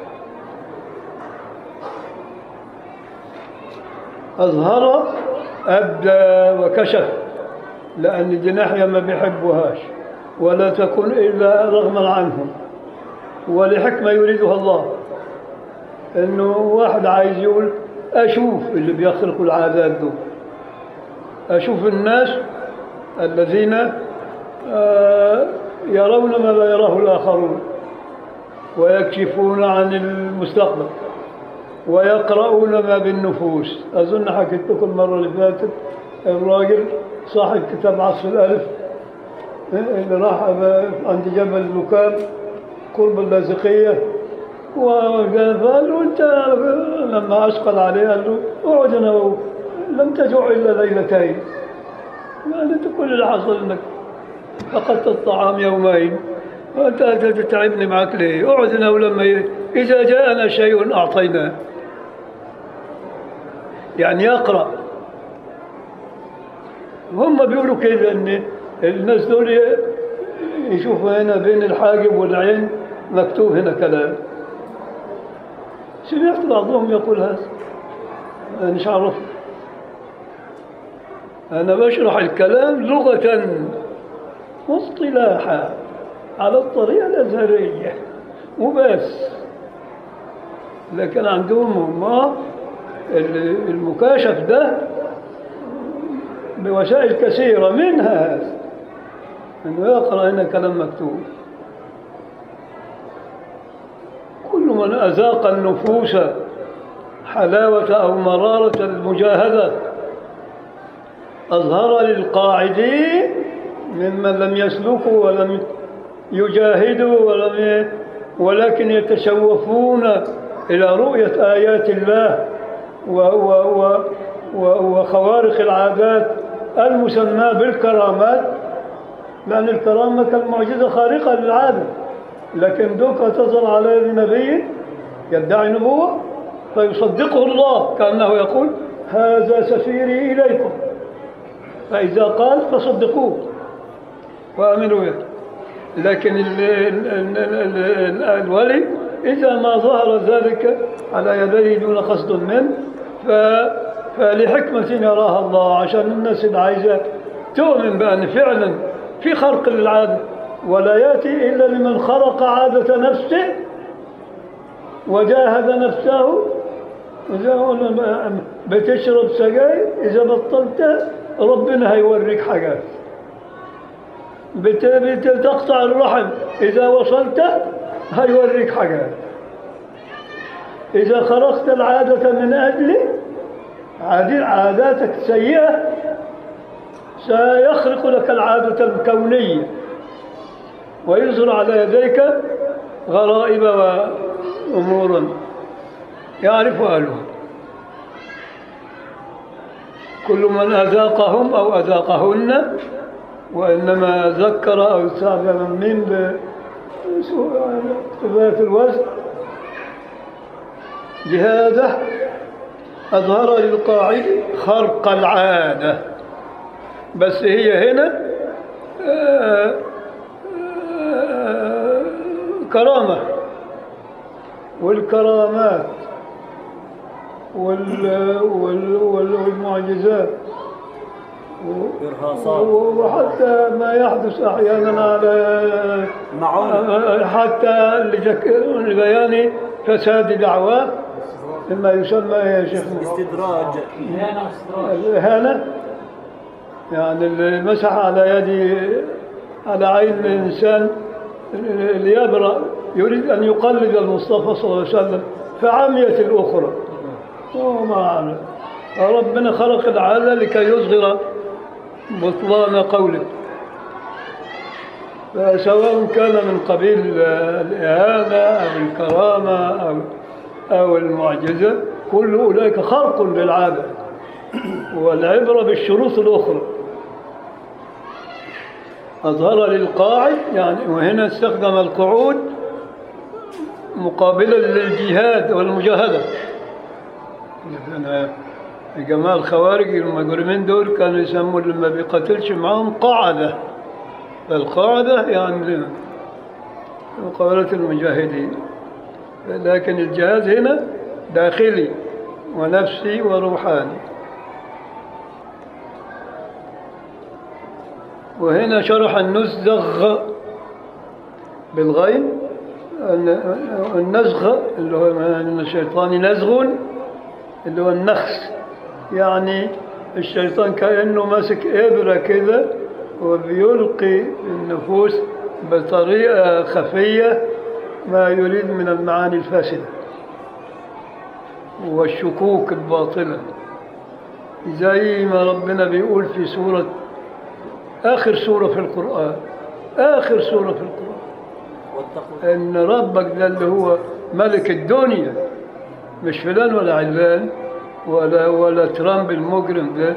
[SPEAKER 1] أظهر أبدى وكشف لأن دي ناحية ما بيحبوهاش ولا تكون إلا رغما عنهم ولحكمة يريدها الله إنه واحد عايز يقول أشوف اللي بيخلقوا العادات دول أشوف الناس الذين آه، يرون ما لا يراه الآخرون ويكشفون عن المستقبل ويقرؤون ما بالنفوس أظن حكيت لكم المرة اللي فاتت الراجل صاحب كتاب عصر الألف اللي راح عند جبل المكان قرب اللاذقية وقال قال له أنت لما أثقل عليه قال له اقعد أنا وهو. لم تجوع إلا ليلتين قال أنت كل اللي حصل إنك فقدت الطعام يومين وأنت تتعبني معك ليه؟ اقعد أنا ولما ي- إذا جاءنا شيء أعطيناه يعني يقرأ هم بيقولوا كده ان الناس دول ي- يشوفوا هنا بين الحاجب والعين مكتوب هنا كلام سمعت بعضهم يقول هذا أنا مش عارف أنا بشرح الكلام لغة واصطلاحا على الطريقة الأزهرية وبس لكن عندهم هم ال- المكاشف ده بوسائل كثيرة منها هذا أنه يقرأ هنا كلام مكتوب كل من أذاق النفوس حلاوة أو مرارة المجاهدة أظهر للقاعدين ممن لم يسلكوا ولم يجاهدوا ولم ي... ولكن يتشوفون إلى رؤية آيات الله و... و... و... و... وخوارق العادات المسمى بالكرامات لأن الكرامة كالمعجزة خارقة للعادة لكن دوكا تصل على يد نبي يدعي نبوة فيصدقه الله كأنه يقول هذا سفيري إليكم فإذا قال فصدقوه وآمنوا به لكن ال ال ال ال ال الولي إذا ما ظهر ذلك على يديه دون قصد منه ف فلحكمة يراها الله عشان الناس اللي عايزة تؤمن بأن فعلا في خرق للعادة ولا يأتي إلا لمن خرق عادة نفسه وجاهد نفسه إذا قلنا بتشرب سجاير إذا بطلت ربنا هيوريك حاجات بت- بتقطع الرحم إذا وصلت هيوريك حاجات إذا خرقت العادة من أجل عاد- عاداتك سيئة سيخرق لك العادة الكونية ويظهر على يديك غرائب وأمورا يعرف أهلها كل من أذاقهم أو أذاقهن وإنما ذكر أو استعمل من بصفات الوزن جهاده أظهر للقاعد خرق العادة بس هي هنا آه، آه، كرامة والكرامات وال وال وال والمعجزات و-
[SPEAKER 4] إرهاصات.
[SPEAKER 1] وحتى ما يحدث أحيانا على
[SPEAKER 4] معون
[SPEAKER 1] حتى لذك- لبيان فساد دعواه مما يسمى يا شيخ
[SPEAKER 4] استدراج
[SPEAKER 2] إهانة واستدراج
[SPEAKER 1] الإهانة يعني اللي مسح على يد على عين الإنسان ليبرأ يريد أن يقلد المصطفى صلى الله عليه وسلم فعميت الأخرى وما أعلم ربنا خلق العادة لكي يظهر بطلان قوله فسواء كان من قبيل الإهانة أو الكرامة أو أو المعجزة كل أولئك خرق للعادة والعبرة بالشروط الأخرى أظهر للقاعد يعني وهنا استخدم القعود مقابلا للجهاد والمجاهدة أنا الجماعة الخوارج المجرمين دول كانوا يسموا اللي ما بيقاتلش معاهم قاعدة القاعدة يعني مقابلة المجاهدين لكن الجهاد هنا داخلي ونفسي وروحاني وهنا شرح النزغ بالغين النزغ اللي هو من الشيطان نزغ اللي هو النخس يعني الشيطان كأنه ماسك إبرة كده وبيلقي النفوس بطريقة خفية ما يريد من المعاني الفاسدة والشكوك الباطلة زي ما ربنا بيقول في سورة آخر سورة في القرآن آخر سورة في القرآن
[SPEAKER 2] واتقوا
[SPEAKER 1] ان ربك ده اللي هو ملك الدنيا مش فلان ولا علان ولا ولا ترامب المجرم ده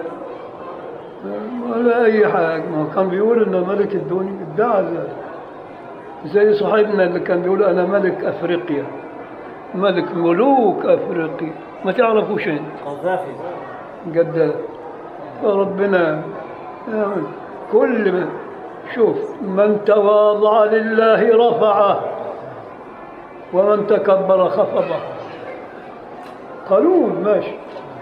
[SPEAKER 1] ولا اي حاجه ما هو كان بيقول انه ملك الدنيا ادعى ذلك زي صاحبنا اللي كان بيقول انا ملك افريقيا ملك ملوك افريقيا ما تعرفوش انت
[SPEAKER 2] قذافي
[SPEAKER 1] قد فربنا يعني كل من شوف من تواضع لله رفعه ومن تكبر خفضه قانون ماشي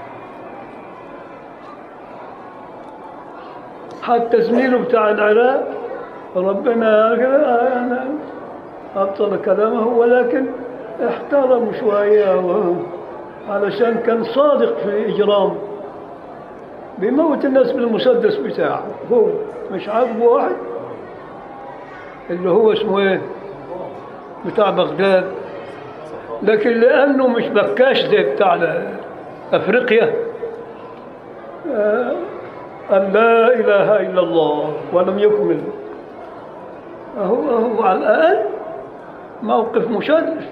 [SPEAKER 1] حتى زميله بتاع العراق ربنا أنا أبطل كلامه ولكن احترم شوية و- علشان كان صادق في إجرامه بيموت الناس بالمسدس بتاعه هو مش عاجبه واحد اللي هو اسمه ايه بتاع بغداد لكن لانه مش بكاش زي بتاع ال- افريقيا آه، قال لا اله الا الله ولم يكمل هو هو على الاقل موقف مشرف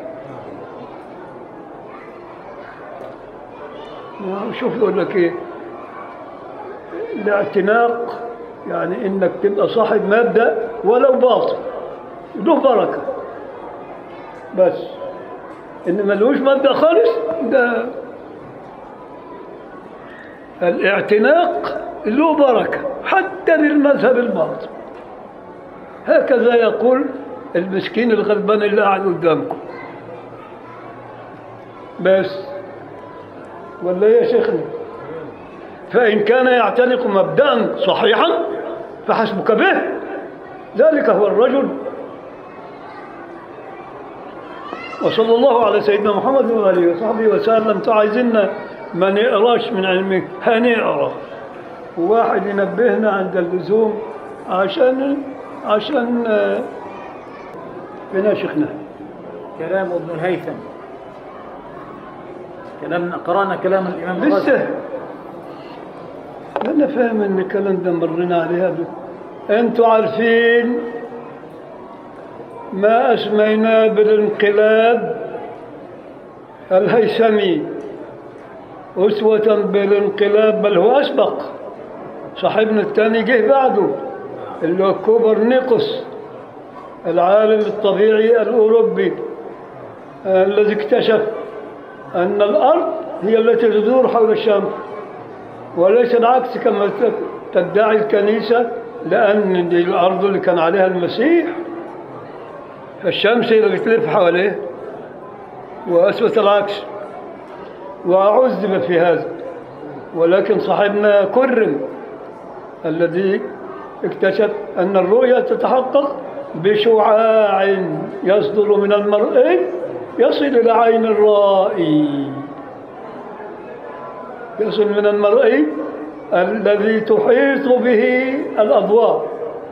[SPEAKER 1] شوف يقول لك ايه الاعتناق يعني انك تبقى صاحب مبدا ولو باطل له بركه بس ان ملوش مبدا خالص ده الاعتناق له بركه حتى للمذهب الباطل هكذا يقول المسكين الغلبان اللي قاعد قدامكم بس ولا إيه يا شيخنا فإن كان يعتنق مبدأ صحيحا فحسبك به ذلك هو الرجل وصلى الله على سيدنا محمد وآله وصحبه وسلم انتوا عايزيننا ما نقراش من علمك هنقرا وواحد ينبهنا عند اللزوم عشان عشان آه، فين يا شيخنا
[SPEAKER 2] كلام ابن الهيثم كلام قرانا كلام الامام الرازي
[SPEAKER 1] لسه انا فاهم ان الكلام ده مرينا عليه قبل انتوا عارفين ما اسميناه بالانقلاب الهيثمي أسوة بالانقلاب بل هو أسبق صاحبنا الثاني جه بعده اللي هو كوبرنيكوس العالم الطبيعي الأوروبي آه، الذي اكتشف أن الأرض هي التي تدور حول الشمس وليس العكس كما ت- تدعي الكنيسة لأن دي الأرض اللي كان عليها المسيح فالشمس هي اللي بتلف حواليه وأثبت العكس وعذب في هذا ولكن صاحبنا كرم الذي اكتشف أن الرؤية تتحقق بشعاع يصدر من المرء يصل إلى عين الرائي يصل من المرء الذي تحيط به الأضواء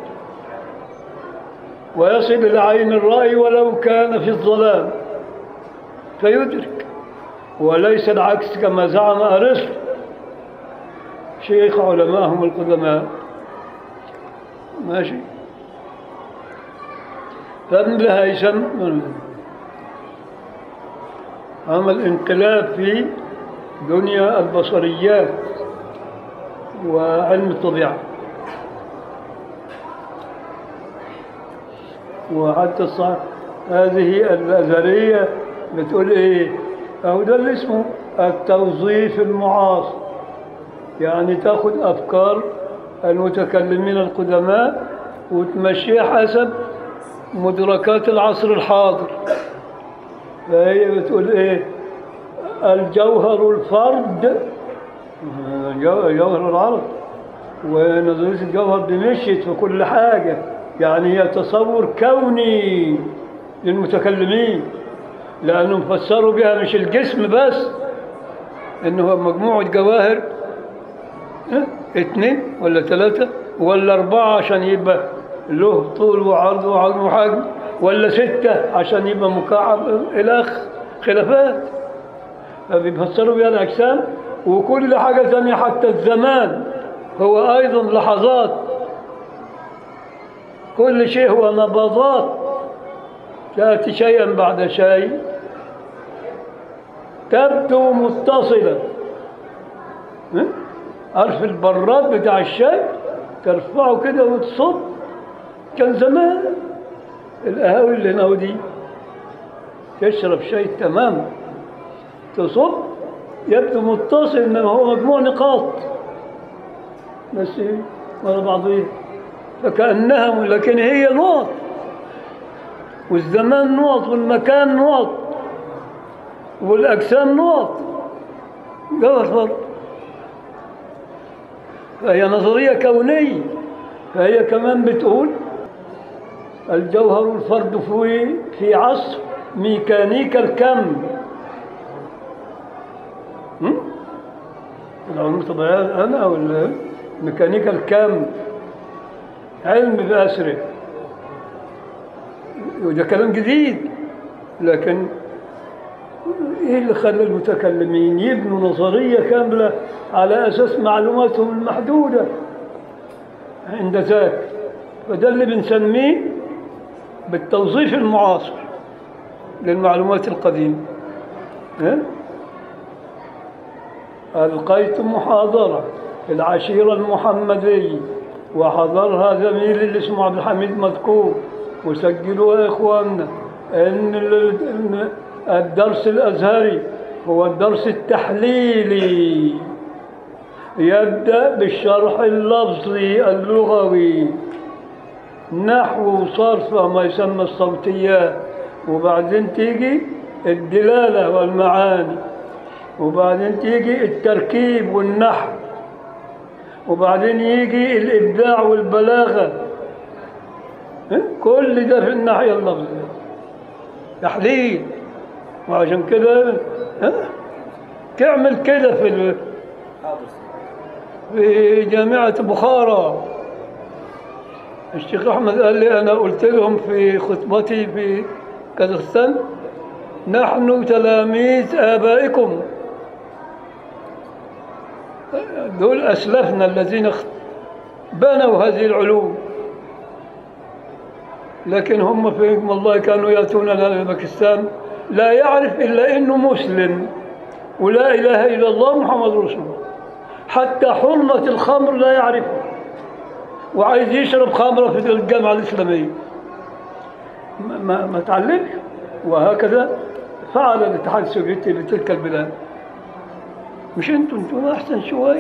[SPEAKER 1] ويصل إلى عين الرأي ولو كان في الظلام فيدرك وليس العكس كما زعم أرسطو شيخ علمائهم القدماء ماشي فابن الهيثم عمل انقلاب في دنيا البصريات وعلم الطبيعة وحتى الصح هذه الأزهرية بتقول إيه أو ده اللي اسمه التوظيف المعاصر يعني تاخد أفكار المتكلمين القدماء وتمشيها حسب مدركات العصر الحاضر فهي بتقول إيه الجوهر الفرد جو- جوهر العرب ونظرية الجوهر دي مشيت في كل حاجة يعني هي تصور كوني للمتكلمين لأنهم فسروا بها مش الجسم بس إنه مجموعة جواهر ها؟ اتنين ولا ثلاثة ولا أربعة عشان يبقى له طول وعرض وعظم وحجم ولا ستة عشان يبقى مكعب إلى آخر خلافات فبيفسروا بها الأجسام وكل حاجة ثانية حتى الزمان هو أيضا لحظات كل شيء هو نبضات تأتي شيئا بعد شيء تبدو متصلة ها؟ عارف البراد بتاع الشاي ترفعه كده وتصب كان زمان القهاوي اللي هنا دي تشرب شاي تمام تصب يبدو متصل انما هو مجموع نقاط بس إيه؟ ورا بعضيه فكأنها لكن هي نقط والزمان نقط والمكان نقط والأجسام نقط جوهر فرق فهي نظرية كونية فهي كمان بتقول الجوهر الفرد في في عصر ميكانيكا الكم هم؟ العلوم الطبيعية أنا ولا ميكانيكا الكم علم بأسره وده كلام جديد لكن ايه اللي خلى المتكلمين يبنوا نظرية كاملة على أساس معلوماتهم المحدودة عند ذاك فده اللي بنسميه بالتوظيف المعاصر للمعلومات القديمة ها؟ ألقيت محاضرة في العشيرة المحمدية وحضرها زميلي اللي اسمه عبد الحميد مذكور وسجلوها يا إخواننا إن ال- إن الدرس الأزهري هو الدرس التحليلي يبدأ بالشرح اللفظي اللغوي نحو صرف ما يسمى الصوتيات وبعدين تيجي الدلالة والمعاني وبعدين تيجي التركيب والنحو وبعدين يجي الإبداع والبلاغة ها؟ كل ده في الناحية اللفظية تحليل وعشان كده ها؟ تعمل كده في ال- في جامعة بخارى الشيخ أحمد قال لي أنا قلت لهم في خطبتي في كازاخستان نحن تلاميذ آبائكم دول أسلافنا الذين اخ- بنوا هذه العلوم لكن هم في والله كانوا يأتون إلى باكستان لا يعرف إلا إنه مسلم ولا إله إلا الله محمد رسول الله حتى حرمة الخمر لا يعرفها وعايز يشرب خمرة في الجامعة الإسلامية ما, ما, ما تعلمش وهكذا فعل الاتحاد السوفيتي لتلك البلاد مش انتوا انتوا احسن شوي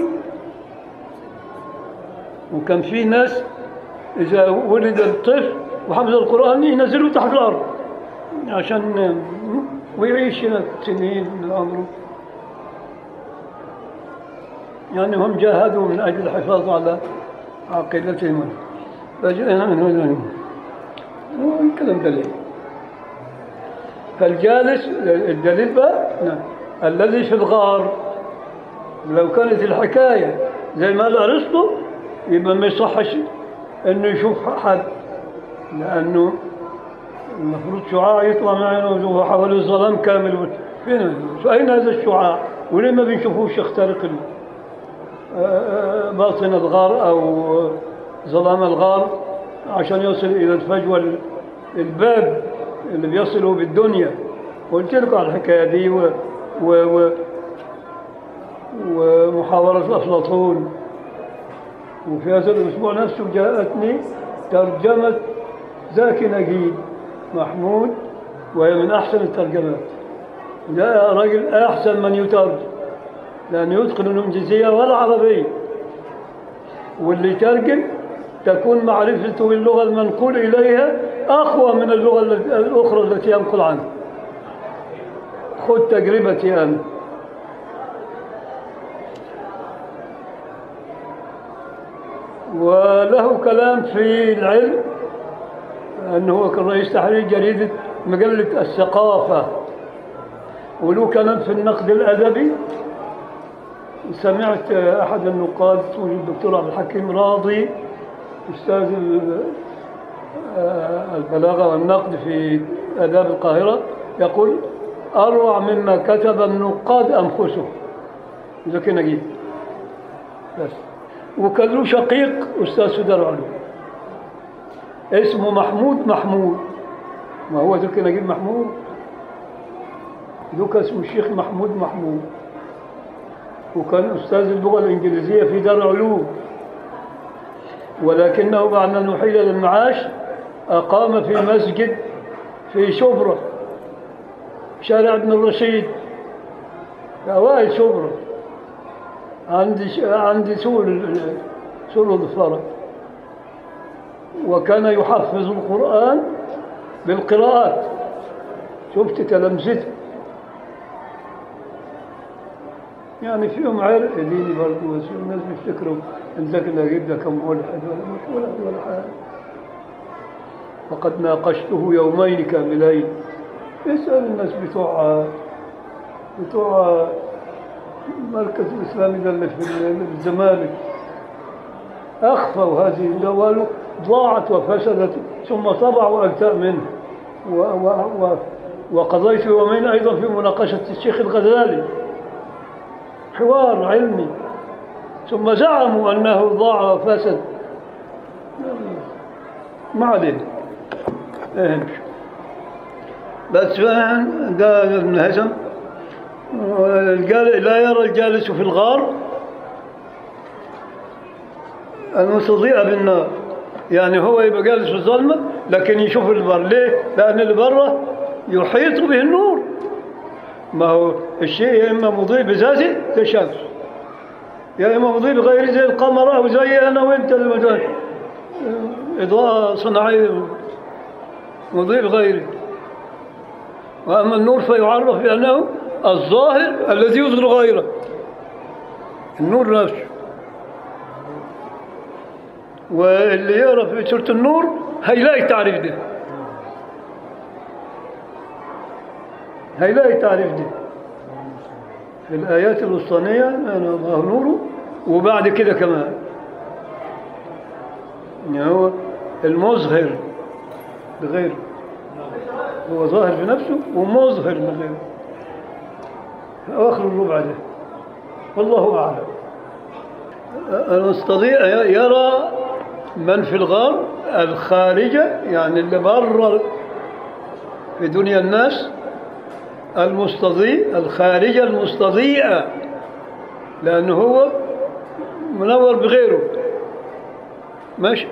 [SPEAKER 1] وكان في ناس اذا ولد الطفل وحفظ القران ينزلوه تحت الارض عشان ويعيش هنا سنين من عمره يعني هم جاهدوا من اجل الحفاظ على عقيدتهم فجاءنا من هنا الكلام دليل فالجالس الدليل بقى نعم. الذي في الغار لو كانت الحكاية زي ما قال أرسطو يبقى ما يصحش إنه يشوف حد لأنه المفروض شعاع يطلع من عينه وحوالي الظلام كامل فين أين هذا الشعاع؟ وليه ما بنشوفوش يخترق ال- آه، باطن الغار أو ظلام الغار عشان يصل إلى الفجوة الباب اللي بيصله بالدنيا قلت لكم على الحكاية دي و... و... و... ومحاورة أفلاطون وفي هذا الأسبوع نفسه جاءتني ترجمة زاكي نجيب محمود وهي من أحسن الترجمات ده راجل أحسن من يترجم لأنه يتقن الإنجليزية والعربية واللي يترجم تكون معرفته باللغة المنقول إليها أقوى من اللغة الأخرى التي ينقل عنها خذ تجربتي أنا وله كلام في العلم أنه هو كان رئيس تحرير جريدة مجلة الثقافة وله كلام في النقد الأدبي سمعت أحد النقاد اسمه الدكتور عبد الحكيم راضي أستاذ ال- آه، البلاغة والنقد في آداب القاهرة يقول أروع مما كتب النقاد أنفسهم زكي نجيب بس وكان له شقيق أستاذ سدر علوم اسمه محمود محمود ما هو زكي نجيب محمود ذوك اسمه الشيخ محمود محمود وكان أستاذ اللغة الإنجليزية في دار علوم ولكنه بعد أن أحيل للمعاش أقام في مسجد في شبرا شارع ابن الرشيد في أوائل شبرا عند ش- عند سور ال- سور الظفارة وكان يحفظ القرآن بالقراءات شفت تلامذته يعني فيهم عرق ديني برضه بس الناس بيفتكروا ان ذاك نجيب ده كان ملحد ولا مش ملحد ولا حاجه فقد ناقشته يومين كاملين اسال الناس بتوع بتوع المركز الاسلامي ده اللي في اللي في الزمالك اخفوا هذه الجوال ضاعت وفسدت ثم طبعوا اجزاء منها و و و وقضيت يومين ايضا في مناقشه الشيخ الغزالي حوار علمي ثم زعموا أنه ضاع وفسد ما علينا اهمش بس فعلا قال ابن هزم قال لا يرى الجالس في الغار المستضيء بالنار يعني هو يبقى جالس في الظلمة لكن يشوف البر ليه؟ لأن اللي بره يحيط به النور ما هو الشيء يا إما مضيء بذاته زي الشمس يا إما مضيء بغيره زي القمر أو زي أنا وأنت المجال إضاءة صناعية مضيء بغيره وأما النور فيعرف بأنه الظاهر الذي يظهر غيره النور نفسه واللي يقرا في سورة النور هيلاقي التعريف ده هيلاقي التعريف ده في الآيات الوسطانية أنا الله نوره وبعد كده كمان يعني هو المظهر بغيره هو ظاهر في نفسه ومظهر بغيره في أواخر الربع ده والله أعلم المستضيء يرى من في الغار الخارجة يعني اللي برا في دنيا الناس المستضيء الخارجة المستضيئة لأنه هو منور بغيره ماشي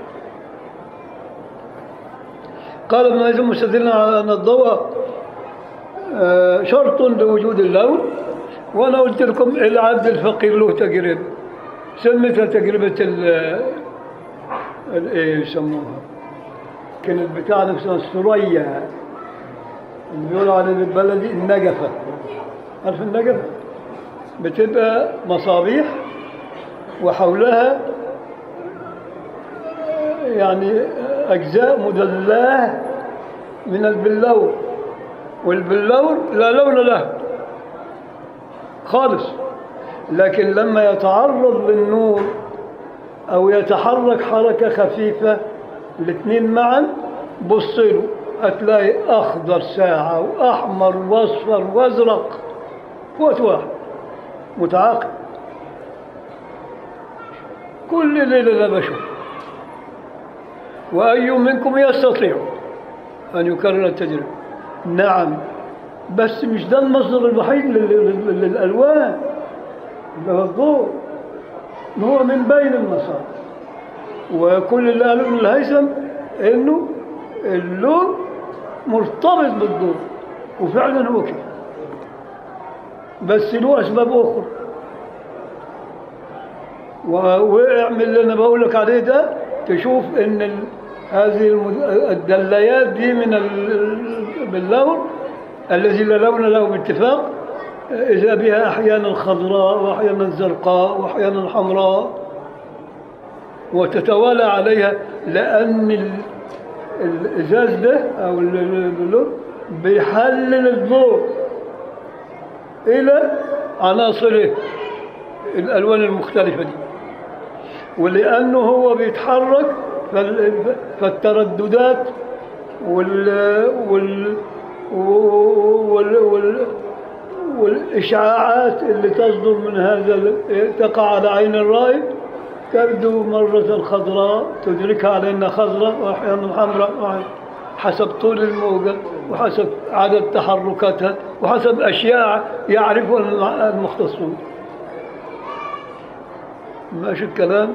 [SPEAKER 1] قال ابن عزم مستدلنا على أن الضوء آه، شرط لوجود اللون وأنا قلت لكم العبد الفقير له تجربة سميتها تجربة ال ال- ايه يسموها كانت بتاع نفسها الثريا اللي بيقولوا عليه بالبلدي النجفة عارف النجفة بتبقى مصابيح وحولها يعني أجزاء مدلاه من البلور والبلور لا لون له خالص لكن لما يتعرض للنور أو يتحرك حركة خفيفة الاثنين معا بص له هتلاقي أخضر ساعة وأحمر وأصفر وأزرق في وقت واحد متعاقب كل ليلة لا بشوف وأي منكم يستطيع أن يكرر التجربة نعم بس مش ده المصدر الوحيد لل- لل- للألوان اللي هو الضوء هو من بين المصادر وكل اللي قاله ابن الهيثم انه اللون مرتبط بالضوء وفعلا هو كده بس له اسباب اخرى و- واعمل اللي انا بقول لك عليه ده تشوف ان ال... هذه المد... الدليات دي من ال... باللون الذي لا لون له باتفاق إذا بها أحيانا خضراء وأحيانا زرقاء وأحيانا حمراء وتتوالى عليها لأن ال... الإزاز ده أو ال- ال- اللون بيحلل الضوء إلى عناصره الألوان المختلفة دي ولأنه هو بيتحرك فال- فالترددات وال وال وال وال والإشعاعات اللي تصدر من هذا ال- تقع على عين الرائي تبدو مرة خضراء تدركها على أنها خضراء وأحيانا حمراء وأحيانا- حسب طول الموجة وحسب عدد تحركاتها وحسب أشياء يعرفها الم- المختصون ماشي الكلام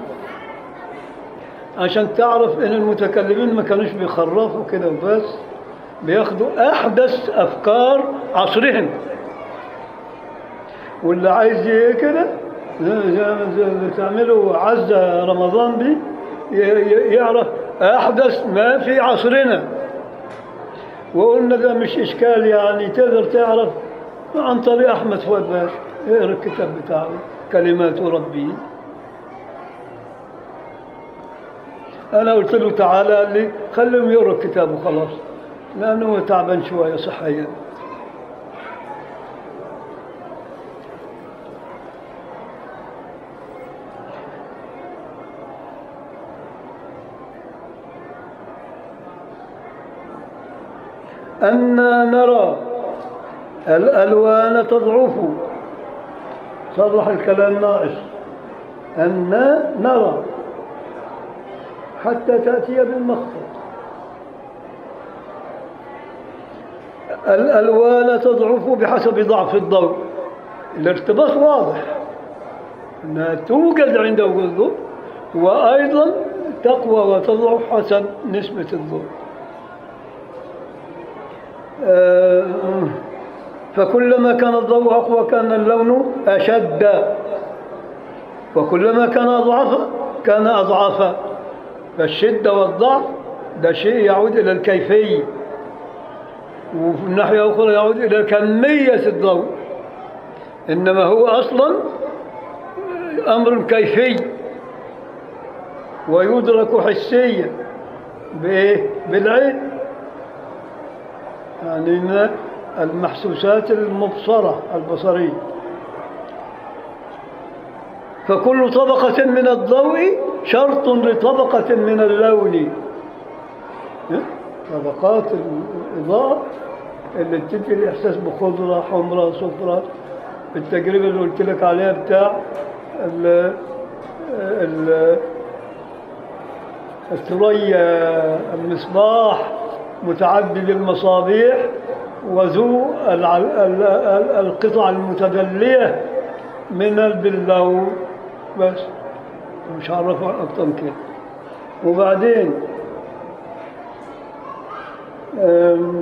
[SPEAKER 1] عشان تعرف ان المتكلمين ما كانوش بيخرفوا كده وبس بياخدوا احدث افكار عصرهم واللي عايز ي- كده زي زي- زي اللي تعمله عزة رمضان دي ي- ي- يعرف احدث ما في عصرنا وقلنا ده مش اشكال يعني تقدر تعرف عن طريق احمد فؤاد باشا اقرا الكتاب بتاعه كلمات ربي انا قلت له تعالى قال لي خليهم يقروا الكتاب وخلاص لانه هو تعبان شويه صحيا أنا نرى الألوان تضعف صرح الكلام ناقص أنا نرى حتى تأتي بالمخطط الألوان تضعف بحسب ضعف الضوء الارتباط واضح أنها توجد عند وجود الضوء وأيضا تقوى وتضعف حسب نسبة الضوء آه، فكلما كان الضوء أقوى كان اللون أشد وكلما كان أضعف كان أضعف فالشدة والضعف ده شيء يعود إلى الكيفية وفي الناحية الأخرى يعود إلى كمية الضوء إنما هو أصلا أمر كيفي ويدرك حسيا بإيه؟ بالعين يعني من المحسوسات المبصرة البصرية فكل طبقة من الضوء شرط لطبقة من اللون طبقات الإضاءة اللي بتدي الإحساس بخضرة حمراء صفراء التجربة اللي قلت لك عليها بتاع ال ال الثريا المصباح متعدد المصابيح وذو الع- ال- ال- القطع المتدلية من البلو بس مش هعرفها أكتر من كده وبعدين آم،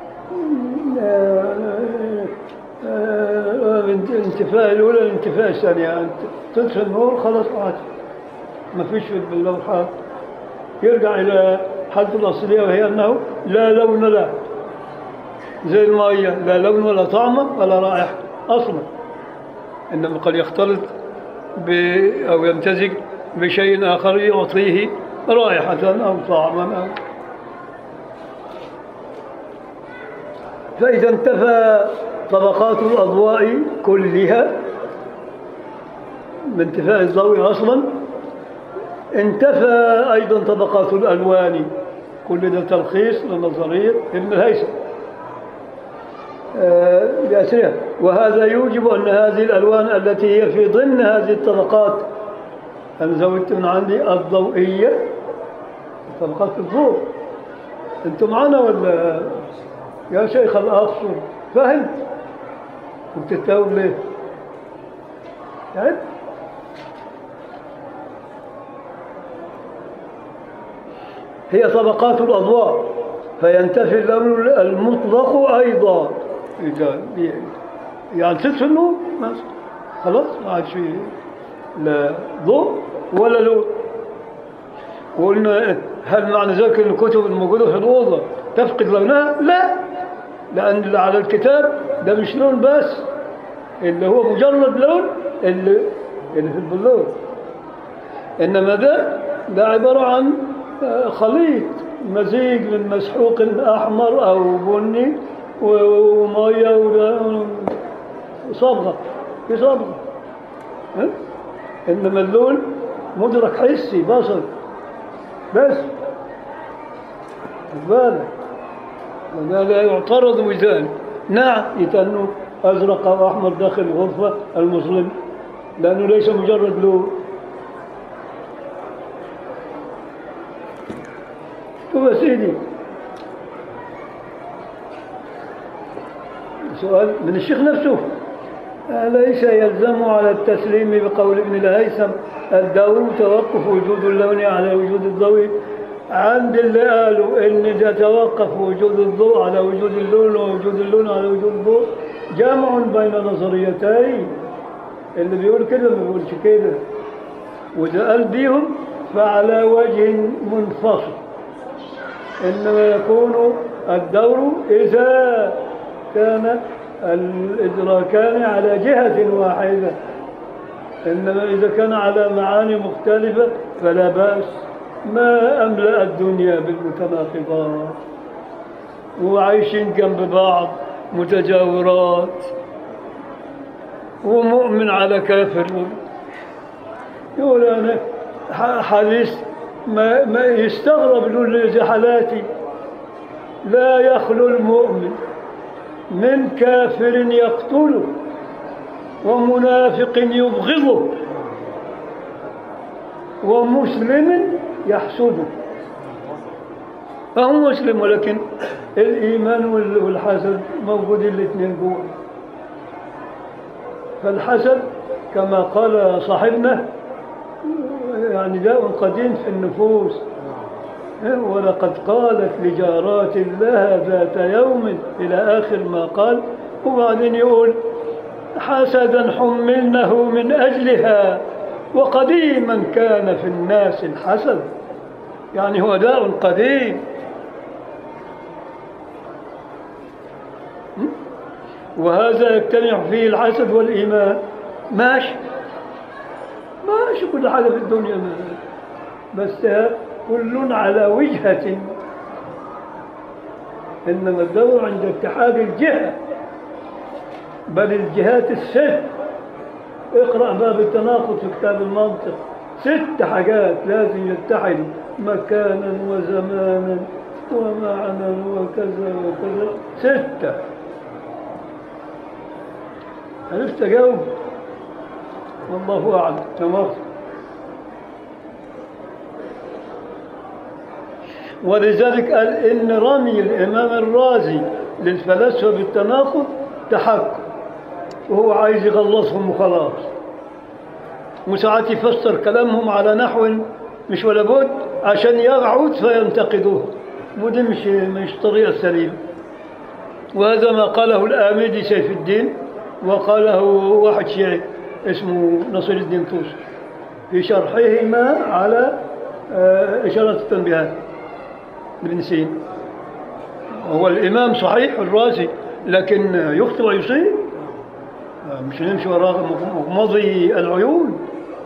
[SPEAKER 1] آه، آه، الانتفاء الأولى الانتفاء الثانية أنت تطفي النور خلاص راحت ما فيش في اللوحات يرجع إلى حالته الأصلية وهي أنه لا لون له زي المية لا لون ولا طعم ولا رائحة أصلا إنما قد يختلط ب أو يمتزج بشيء آخر يعطيه رائحة أو طعما أو فإذا انتفى طبقات الأضواء كلها بانتفاء الضوء أصلا انتفى أيضا طبقات الألوان كل ده تلخيص لنظرية ابن الهيثم آه، بأسرها وهذا يوجب أن هذه الألوان التي هي في ضمن هذه الطبقات أنا زودت من عندي الضوئية طبقات الضوء انتوا معانا ولا يا شيخ الاقصر فهمت وبتتاوب ليه تعبت هي طبقات الأضواء فينتفي اللون المطلق أيضا إذا يعني تطفي النور بس خلاص ما عادش في لا ضوء ولا لون وقلنا هل معنى ذلك ان الكتب الموجوده في الاوضه تفقد لونها؟ لا لان اللي على الكتاب ده مش لون بس اللي هو مجرد لون اللي اللي في البلور انما ده ده عباره عن آه، خليط مزيج من مسحوق احمر او بني و- وميه وده- وصبغه في صبغه ها؟ انما اللون مدرك حسي بصري بس خد بالك وده لا يعترض بذلك نعم يتنوا ازرق او احمر داخل الغرفه المظلم لانه ليس مجرد لون شوف يا سيدي سؤال من الشيخ نفسه أليس يلزم على التسليم بقول ابن الهيثم الدور توقف وجود اللون على وجود الضوء عند اللي قالوا ان ده توقف وجود الضوء على وجود اللون ووجود اللون على وجود الضوء جمع بين نظريتين اللي بيقول كده ما بيقولش كده وده قال بيهم فعلى وجه منفصل إنما يكون الدور إذا كان الإدراكان على جهة واحدة إنما إذا كان على معاني مختلفة فلا بأس ما أملأ الدنيا بالمتناقضات وعايشين جنب بعض متجاورات ومؤمن على كافر يقول أنا ح- حديث ما, ما يستغرب له زي حالاتي لا يخلو المؤمن من كافر يقتله ومنافق يبغضه ومسلم يحسده فهو مسلم ولكن الإيمان وال- والحسد موجودين الاثنين جوه فالحسد كما قال صاحبنا يعني داء قديم في النفوس ولقد قالت لجارات لها ذات يوم إلى آخر ما قال وبعدين يقول حسدا حملنه من أجلها وقديما كان في الناس الحسد يعني هو داء قديم وهذا يجتمع فيه الحسد والإيمان ماشي ماشي كل حاجة في الدنيا ماشي. بس كل على وجهة إنما الدور عند اتحاد الجهة بل الجهات الست اقرأ باب التناقض في كتاب المنطق ست حاجات لازم يتحدوا مكانا وزمانا ومعنى وكذا وكذا ستة عرفت أجاوب والله أعلم تمام ولذلك قال إن رمي الإمام الرازي للفلاسفة بالتناقض تحكم وهو عايز يغلصهم وخلاص وساعات يفسر كلامهم على نحو مش ولا بد عشان يقعد فينتقدوه ودي مش مش طريقة سليمة وهذا ما قاله الآمدي سيف الدين وقاله واحد شيعي اسمه نصر الدين طوسي في شرحهما على آه، إشارة التنبيهات لابن سينا هو الإمام صحيح الرازي لكن يخطئ ويصيب آه، مش نمشي وراء مغمضي العيون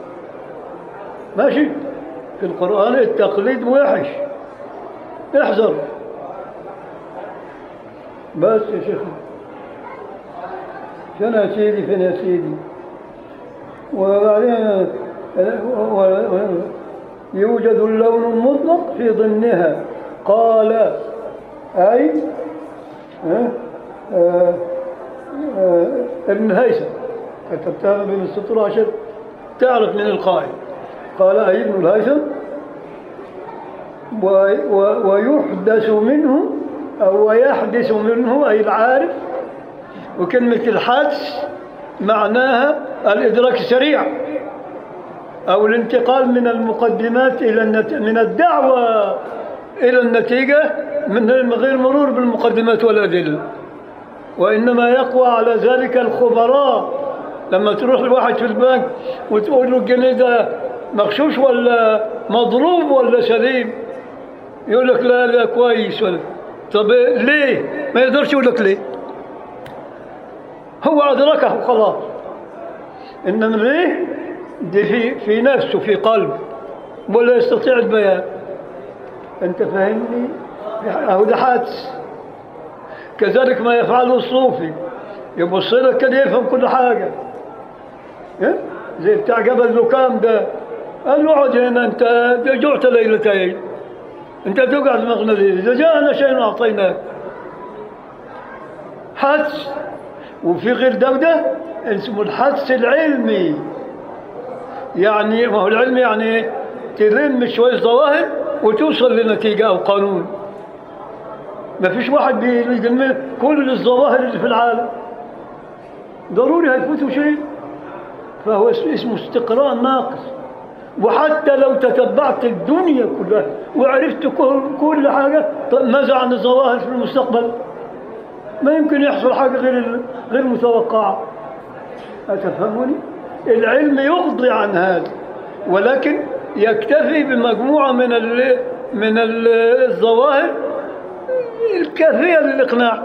[SPEAKER 1] ماشي في القرآن التقليد وحش احذر بس يا شيخ شنو يا سيدي فين يا سيدي وبعدين و- و- يوجد اللون المطلق في ضمنها قال أي ها؟ آه، آه، ابن هيثم كتبتها بين السطور عشان تعرف من القائل قال أي ابن الهيثم و- و- ويحدث منه أو ويحدث منه أي العارف وكلمة الحدس معناها الإدراك السريع أو الانتقال من المقدمات إلى النت... من الدعوة إلى النتيجة من غير مرور بالمقدمات والأدلة وإنما يقوى على ذلك الخبراء لما تروح لواحد في البنك وتقول له الجنيه ده مغشوش ولا مضروب ولا سليم يقول لك لا لا كويس ولا طب ليه ما يقدرش يقول لك ليه هو أدركه خلاص إنما ليه دي في في نفسه في قلبه ولا يستطيع البيان أنت فاهمني أهو ده حادث كذلك ما يفعله الصوفي يبص لك كده يفهم كل حاجة إيه؟ زي بتاع جبل لكام ده قال له اقعد هنا انت جعت ليلتين انت تقعد مغنى ليه اذا جاءنا شيء اعطيناك حدس وفي غير ده وده اسمه الحدس العلمي يعني ما هو العلم يعني تلم شوية ظواهر وتوصل لنتيجة أو قانون ما فيش واحد بيلم كل الظواهر اللي في العالم ضروري هيفوتوا شيء فهو اس- اسمه استقراء ناقص وحتى لو تتبعت الدنيا كلها وعرفت كل, كل حاجة طب ماذا عن الظواهر في المستقبل ما يمكن يحصل حاجة غير ال- غير متوقعة أتفهمني العلم يقضي عن هذا ولكن يكتفي بمجموعة من ال من ال- الظواهر الكافية للإقناع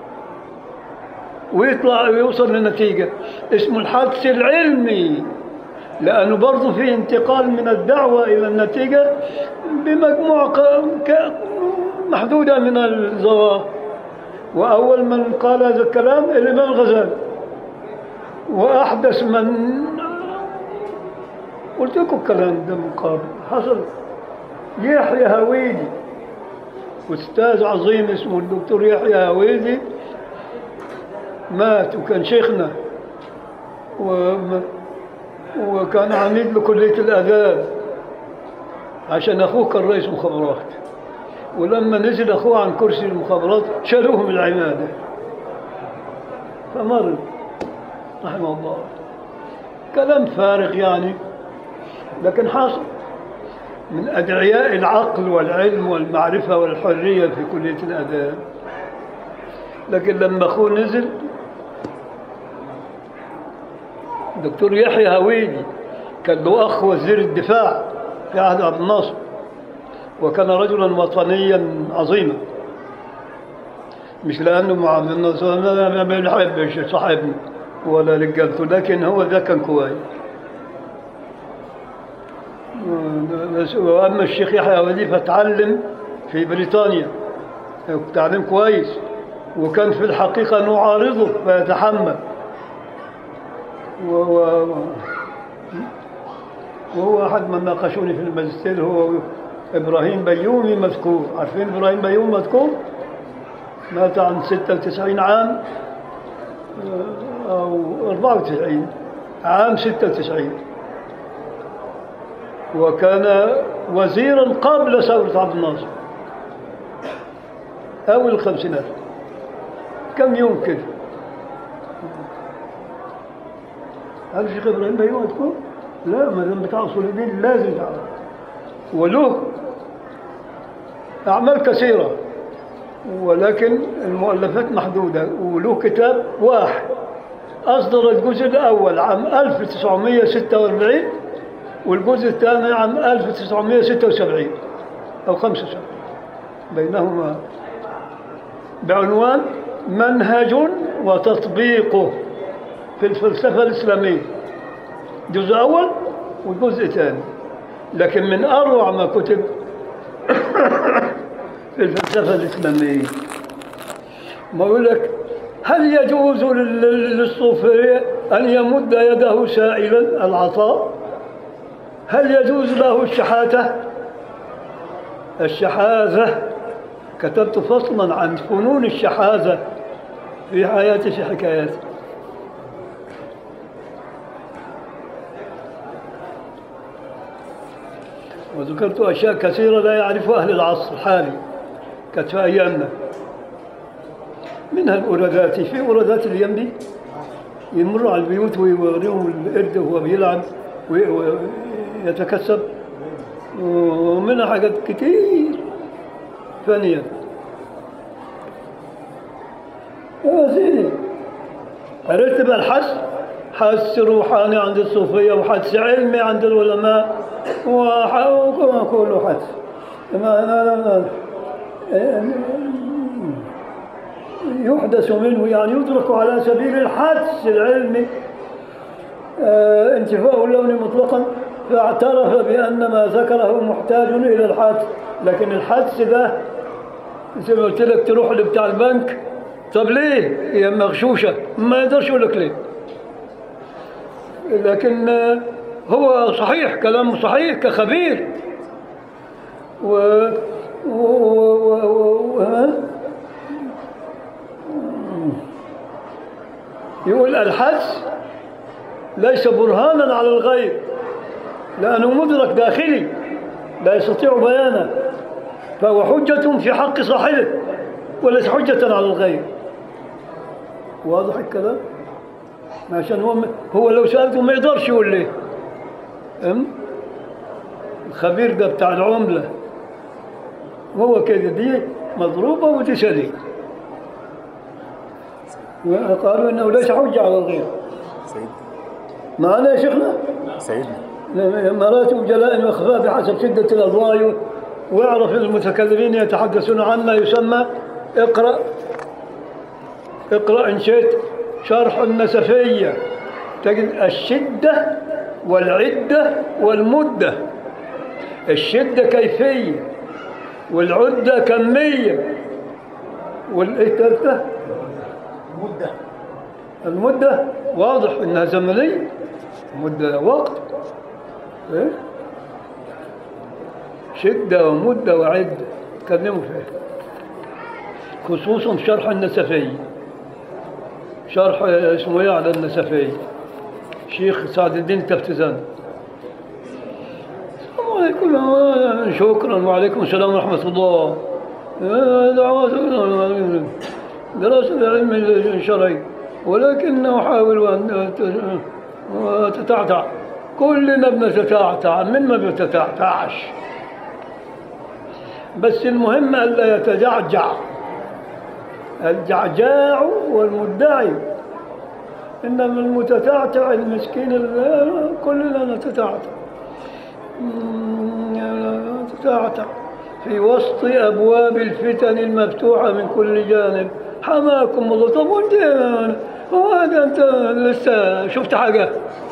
[SPEAKER 1] ويطلع ويوصل لنتيجة اسمه الحدس العلمي لأنه برضه في انتقال من الدعوة إلى النتيجة بمجموعة ق- ك- محدودة من الظواهر وأول من قال هذا الكلام الإمام الغزالي وأحدث من قلت لكم الكلام ده من قبل حصل يحيى هويدي أستاذ عظيم اسمه الدكتور يحيى هويدي مات وكان شيخنا وم- وكان عميد لكلية الآداب عشان أخوه كان رئيس مخابرات ولما نزل أخوه عن كرسي المخابرات شالوه من العمادة فمرض رحمه الله كلام فارغ يعني لكن حاصل من أدعياء العقل والعلم والمعرفة والحرية في كلية الآداب لكن لما أخوه نزل دكتور يحيى هويدي كان له أخ وزير الدفاع في عهد عبد الناصر وكان رجلا وطنيا عظيما مش لأنه مع من ما بنحبش صاحبنا ولا رجالته لكن هو ده كان كويس بس واما الشيخ يحيى ولي فتعلم في بريطانيا تعليم كويس وكان في الحقيقة نعارضه فيتحمل و... و... وهو أحد من ناقشوني في الماجستير هو إبراهيم بيومي مذكور عارفين إبراهيم بيومي مذكور مات عن 96 عام أو 94 عام 96 وكان وزيرا قبل ثورة عبد الناصر أول الخمسينات كم يوم كده عارف شيخ إبراهيم بيوم تكون لا ما دام بتاع أصول الدين لازم تعرف وله أعمال كثيرة ولكن المؤلفات محدودة وله كتاب واحد أصدر الجزء الأول عام 1946 والجزء الثاني عام 1976 أو 75 بينهما بعنوان منهج وتطبيقه في الفلسفة الإسلامية جزء أول والجزء ثاني لكن من أروع ما كتب في الفلسفة الإسلامية ما يقول لك هل يجوز لل- للصوفي أن يمد يده سائلا العطاء هل يجوز له الشحاتة الشحاذة كتبت فصلا عن فنون الشحاذة في حياتي في حكاياتي وذكرت أشياء كثيرة لا يعرفها أهل العصر الحالي كانت في أيامنا منها الأورادات في أورادات اليمني يمر على البيوت ويوريهم القرد وهو بيلعب وي- ويتكسب ومنها حاجات كتير ثانية يا سيدي عرفت بقى الحس حس روحاني عند الصوفية وحس علمي عند العلماء وح- وكله حس ما ما ما يحدث منه يعني يدرك على سبيل الحدس العلمي آه، انتفاء اللون مطلقا فاعترف بأن ما ذكره محتاج إلى الحدس لكن الحدس ده زي ما قلت لك تروح لبتاع البنك طب ليه؟ هي مغشوشة ما يقدرش يقول لك ليه لكن آه، هو صحيح كلامه صحيح كخبير و و... و... و... ها؟ يقول الحدس ليس برهانا على الغيب لأنه مدرك داخلي لا يستطيع بيانه فهو حجة في حق صاحبه وليس حجة على الغيب واضح الكلام؟ عشان هو هو لو سألته ما يقدرش يقول ليه أم؟ الخبير ده بتاع العملة هو كده دي مضروبة ودي سليم قالوا انه ليس حجة على الغير
[SPEAKER 5] سيدنا
[SPEAKER 1] معنا يا شيخنا
[SPEAKER 5] سيدنا
[SPEAKER 1] مراتب جلاء واخفاء بحسب شدة الأضواء واعرف المتكلمين يتحدثون عما يسمى اقرأ اقرأ إن شئت شرح النسفية تجد الشدة والعدة والمدة الشدة كيفية والعدة كمية والثالثة
[SPEAKER 2] مدة
[SPEAKER 1] المدة واضح إنها زمنية مدة وقت إيه؟ شدة ومدة وعدة تكلموا فيها خصوصا شرح النسفي شرح اسمه ايه على النسفي شيخ سعد الدين التفتزان السلام عليكم شكرا وعليكم السلام ورحمة الله آه، دعوات دراسة العلم الشرعي ولكن أحاول أن أتتعتع كلنا بنتتعتع من ما بيتتعتعش بس المهم ألا يتجعجع الجعجاع والمدعي إنما المتتعتع المسكين ال- كلنا نتتعتع مم، نتتعتع في وسط أبواب الفتن المفتوحة من كل جانب حماكم الله طب وانت هو هذا انت لسه شفت حاجة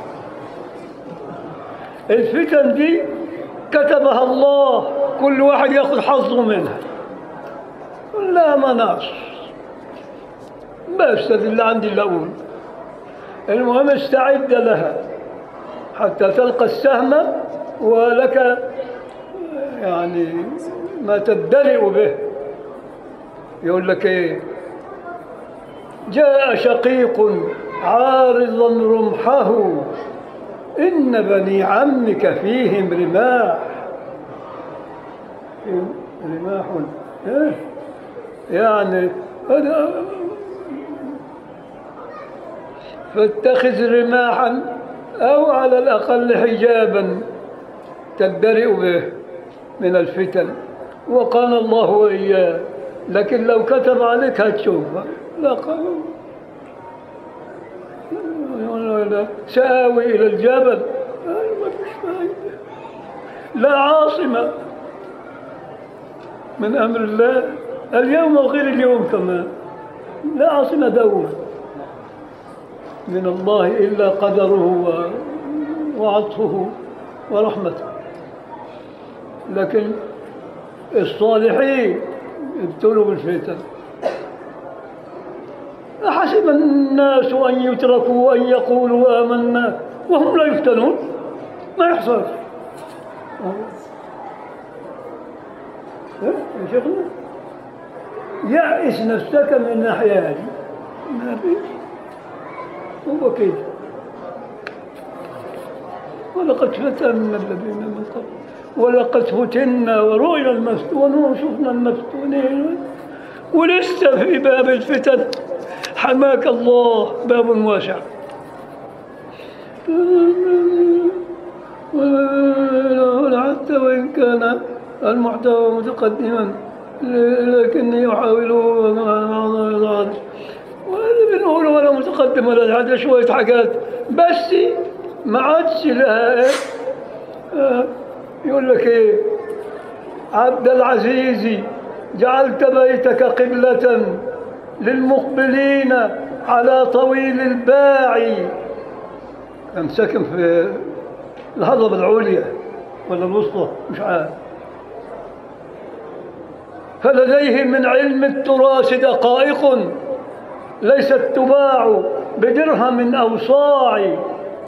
[SPEAKER 1] الفتن دي كتبها الله كل واحد ياخذ حظه منها لا مناص بس هذا اللي عندي اللي أقول المهم استعد لها حتى تلقى السهم ولك يعني ما تدلئ به يقول لك ايه جاء شقيق عارضا رمحه إن بني عمك فيهم رماح رماح إيه؟ يعني هذا فاتخذ رماحا أو على الأقل حجابا تدرئ به من الفتن وقال الله وإياه لكن لو كتب عليك هتشوفها لا قال سآوي إلى الجبل قال ما فيش فايدة لا عاصمة من أمر الله اليوم وغير اليوم كمان لا عاصمة دولة من الله إلا قدره و- وعطفه ورحمته لكن الصالحين ابتلوا بالفتن أحسب الناس أن يتركوا أن يقولوا آمنا وهم لا يفتنون ما يحصل إيه يا شيخنا يأس نفسك من الناحية هذه ما فيش هو كده ولقد فتنا الذين من قبل ولقد فتنا ورؤيا المفتون وشفنا المفتونين ولسه في باب الفتن حماك الله باب واسع حتى وإن كان المحتوى متقدما لكني أحاول وهذا بنقول ولا متقدم ولا هذا شوية حاجات بس ما عادش لها إيه؟ آه، يقول لك ايه عبد العزيز جعلت بيتك قبلة للمقبلين على طويل الباعي كان ساكن في الهضبة العليا ولا الوسطى مش عارف فلديه من علم التراث دقائق ليست تباع بدرهم أو صاع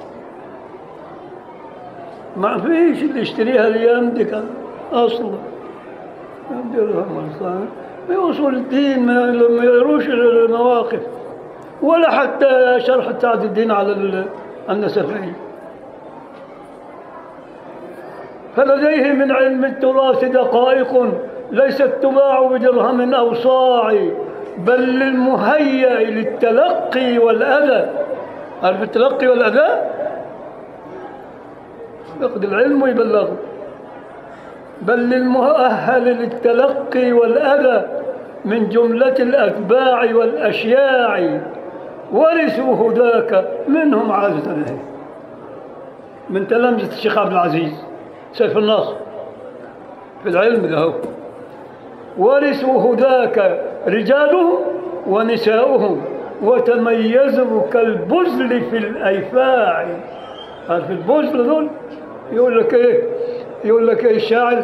[SPEAKER 1] ما فيش اللي يشتريها الأيام دي كان أصلا درهم ولا صاع في أصول الدين ما ما يروش المواقف ولا حتى شرح تعد الدين على ال- النسفية فلديه من علم التراث دقائق ليست تباع بدرهم أو صاع بل للمهيأ للتلقي والأذى عارف التلقي والأذى؟ ياخذ العلم ويبلغه بل للمؤهل للتلقي والأذى من جملة الأتباع والأشياع ورثوا هداك منهم عادة من تلامذة الشيخ عبد العزيز سيف الناصر في العلم له ورثوا هداك رجالهم ونساؤهم وتميزوا كالبزل في الأيفاع عارف البزل دول يقول لك ايه يقول لك ايه الشاعر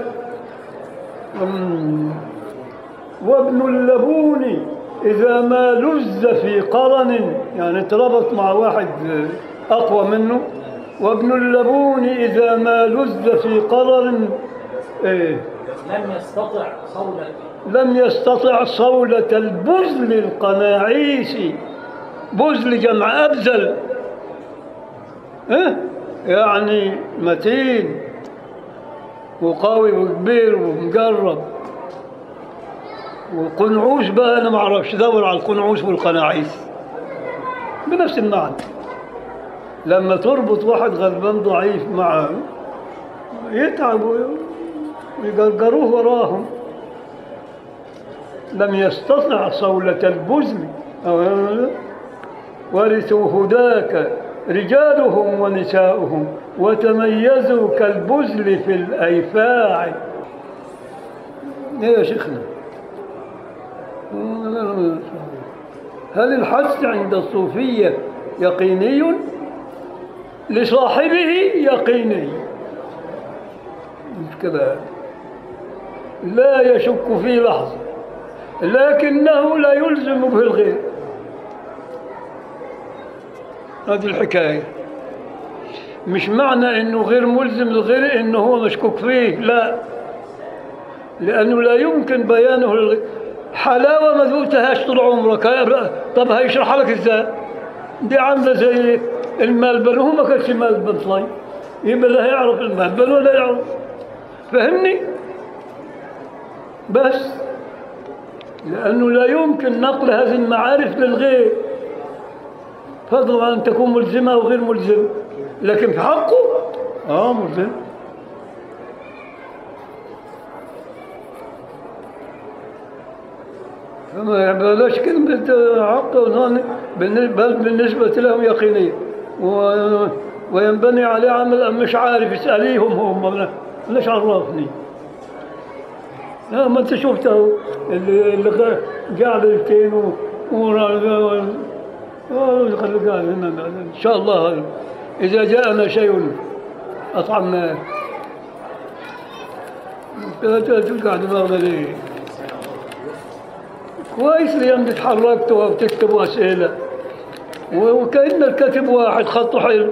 [SPEAKER 1] أمم، وابن اللبون إذا ما لز في قرن يعني اتربط مع واحد أقوى منه وابن اللبون إذا ما لز في قرن إيه
[SPEAKER 2] لم يستطع صولة
[SPEAKER 1] لم يستطع صولة البزل القناعيس بزل جمع أبزل إيه؟ يعني متين وقوي وكبير ومجرب وقنعوس بقى أنا ما أعرفش دور على القنعوس والقناعيس بنفس المعنى لما تربط واحد غلبان ضعيف مع يتعبوا ويجرجروه وراهم لم يستطع صولة البزل أو- ورثوا هداك رجالهم ونساؤهم وتميزوا كالبزل في الأيفاع إيه يا شيخنا هل الحث عند الصوفية يقيني لصاحبه يقيني مش كده لا يشك في لحظة لكنه لا يلزم به الغير هذه الحكاية مش معنى انه غير ملزم للغير انه هو مشكوك فيه لا لانه لا يمكن بيانه للغير حلاوة ما ذقتهاش طول عمرك ها- طب هيشرحها لك ازاي دي عاملة زي الملبن هو ما كانش ملبن طيب يبقى لا يعرف الملبن ولا يعرف فهمني بس لأنه لا يمكن نقل هذه المعارف للغير فضلا عن أن تكون ملزمة أو غير ملزمة لكن في حقه آه ملزم فما بلاش كلمة حق وظن بالنسبة- بل بالنسبة لهم يقينية و- وينبني عليه عمل أم مش عارف اسأليهم هم ليش عرفني لا ما انت شفته اللي اللي غ- جعل التين و و- و- خلي قال هنا ان شاء الله اذا جاءنا شيء اطعمناه لا تلقى دماغنا ليه كويس اليوم تحركت وبتكتب اسئله و- وكأن الكاتب واحد خطه حلو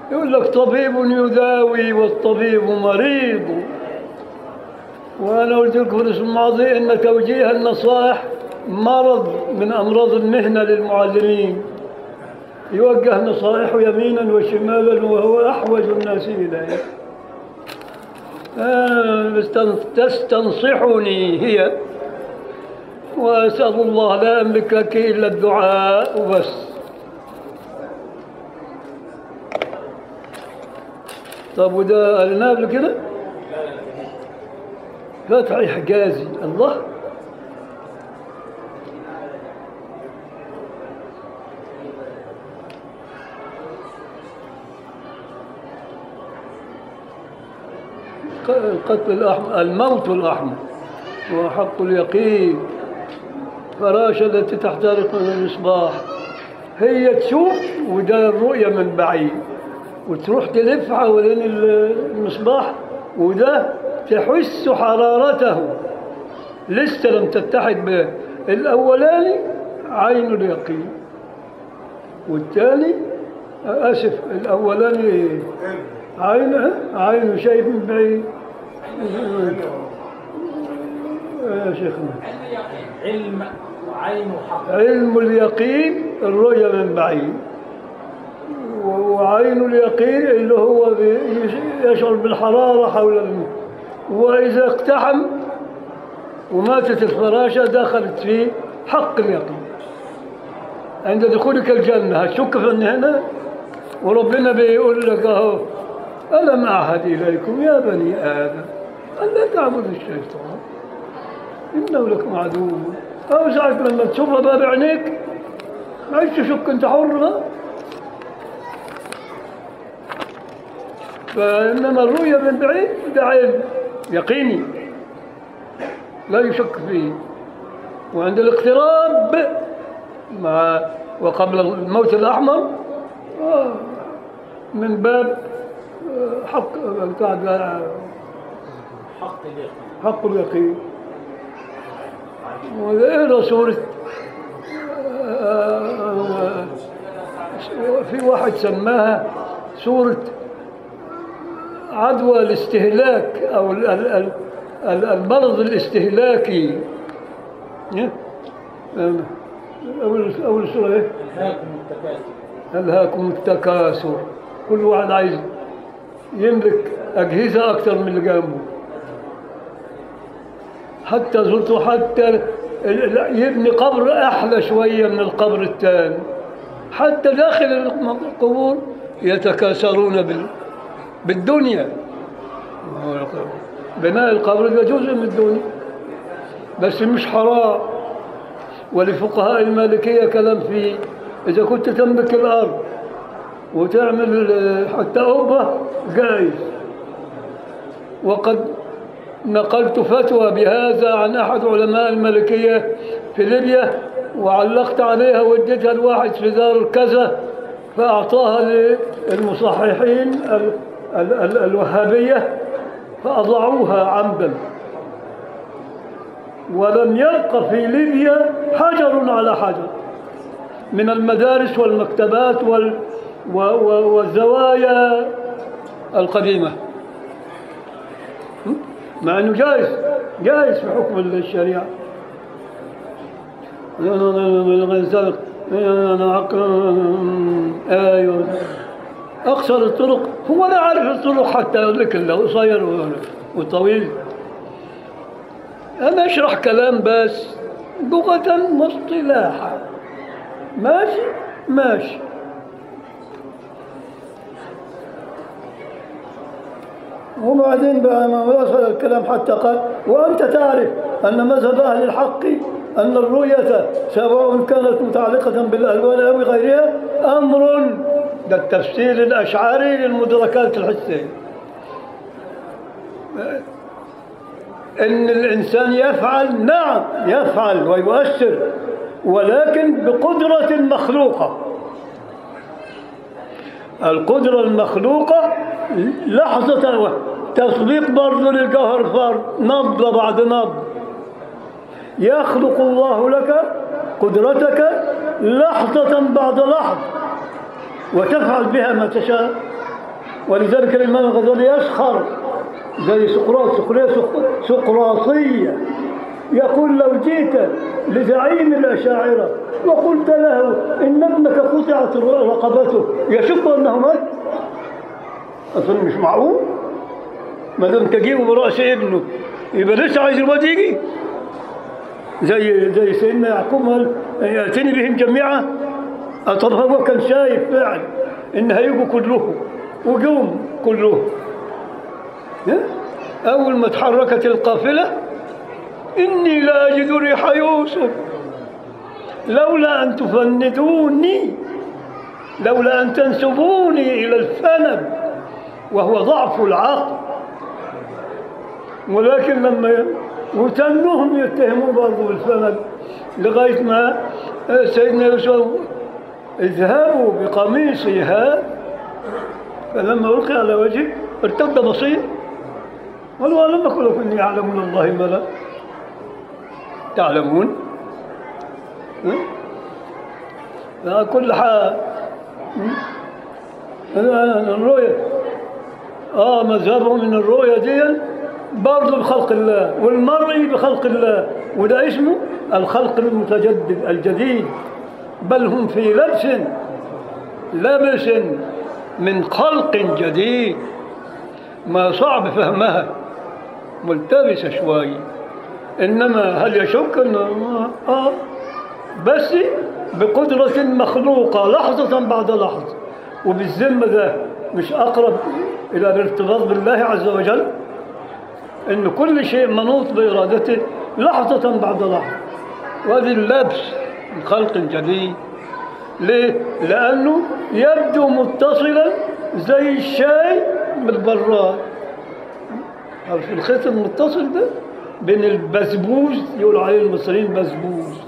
[SPEAKER 1] يقول لك طبيب يداوي والطبيب مريض وأنا قلت لكم في الاسم الماضي أن توجيه النصائح مرض من أمراض المهنة للمعلمين يوجه نصائحه يمينا وشمالا وهو أحوج الناس إليه آه، بس تن- تستنصحني هي وأسأل الله لا أملك لك إلا الدعاء وبس طب وده قالنا قبل كده؟ فتحي حجازي الله القتل الأحمر الموت الأحمر هو حق اليقين فراشة التي تحترق من المصباح هي تشوف وده الرؤية من بعيد وتروح تلف حوالين المصباح وده تحس حرارته لسه لم تتحد به الأولاني عين اليقين والثاني آسف الأولاني عين عين شايف من بعيد يا شيخنا
[SPEAKER 2] علم وعين حق
[SPEAKER 1] علم اليقين الرؤية من بعيد وعين اليقين اللي هو بي- يشعر بالحرارة حول الماء وإذا اقتحم وماتت الفراشة دخلت في حق اليقين عند دخولك الجنة هتشك في أن هنا وربنا بيقول لك أهو ألم أعهد إليكم يا بني آدم ألا تعبدوا الشيطان إنه لكم عدو أو ساعة لما تشوفها بقى بعينيك ما عادش تشك أنت حر بقى فإنما الرؤية من بعيد ده علم يقيني لا يشك فيه وعند الاقتراب مع وقبل الموت الأحمر آه، من باب آه، حق بتاع ده،
[SPEAKER 2] حق اليقين
[SPEAKER 1] حق اليقين وإلى سورة آه، في واحد سماها سورة عدوى الاستهلاك أو ال- ال- ال- ال- المرض الاستهلاكي إيه؟ أول أول سورة إيه؟
[SPEAKER 2] ألهاكم التكاثر
[SPEAKER 1] ألهاكم التكاثر كل واحد عايز يملك أجهزة أكثر من اللي جنبه حتى زرته حتى ال- ال- يبني قبر أحلى شوية من القبر الثاني حتى داخل القبور يتكاثرون بال- بالدنيا بناء القبر ده جزء من الدنيا بس مش حرام ولفقهاء المالكية كلام فيه إذا كنت تملك الأرض وتعمل آه، حتى أوبة جائز وقد نقلت فتوى بهذا عن أحد علماء المالكية في ليبيا وعلقت عليها وديتها لواحد في دار كذا فأعطاها للمصححين ال- ال- ال- الوهابية فأضعوها عمدا ولم يبق في ليبيا حجر على حجر من المدارس والمكتبات وال و- و- والزوايا القديمة م? مع أنه جائز جائز في حكم الشريعة أيوه أقصر الطرق هو لا عارف الطرق حتى يقول لك إلا قصير وطويل أنا أشرح كلام بس لغة واصطلاحا ماشي ماشي وبعدين بقى ما وصل الكلام حتى قال وأنت تعرف أن مذهب أهل الحق أن الرؤية سواء كانت متعلقة بالألوان أو بغيرها أمر ده التفسير الأشعري للمدركات الحسية ان الانسان يفعل نعم يفعل ويؤثر ولكن بقدرة مخلوقة القدرة المخلوقة لحظة تطبيق برضه للجوهر فرد نبضة بعد نبض يخلق الله لك قدرتك لحظة بعد لحظة وتفعل بها ما تشاء ولذلك الإمام الغزالي يسخر زي سقراط سخرية سق- سقراطية يقول لو جئت لزعيم الأشاعرة وقلت له إن ابنك قطعت رقبته يشك أنه مات أصلا مش معقول ما دام تجيبه برأس ابنه يبقى لسه عايز الواد يجي زي زي سيدنا يعقوب قال يأتيني بهم جميعا طب هو كان شايف فعلا إن هيجوا كلهم وجوم كلهم ها؟ أول ما تحركت القافلة إني لا أجد ريح يوسف لولا أن تفندوني لولا أن تنسبوني إلى الفند وهو ضعف العقل ولكن لما وتنهم يتهمون برضه بالفند لغاية ما سيدنا يوسف اذهبوا بقميصي هذا فلما ألقي على وجهه ارتد بصير قالوا ألم أقل لكم إني أعلم من الله ما لا تعلمون ها؟ على كل حال ها؟ الرؤية اه مذهبهم من الرؤية دي برضه بخلق الله والمرء بخلق الله وده اسمه الخلق المتجدد الجديد بل هم في لبس لبس من خلق جديد ما صعب فهمها ملتبسة شوي إنما هل يشك أنه آه بس بقدرة مخلوقة لحظة بعد لحظة وبالذمة ده مش أقرب إلى الارتباط بالله عز وجل إن كل شيء منوط بإرادته لحظة بعد لحظة وهذه اللبس من خلق جديد ليه؟ لأنه يبدو متصلا زي الشاي بالبراد عارف الخيط المتصل ده بين البسبوس يقولوا عليه المصريين بسبوس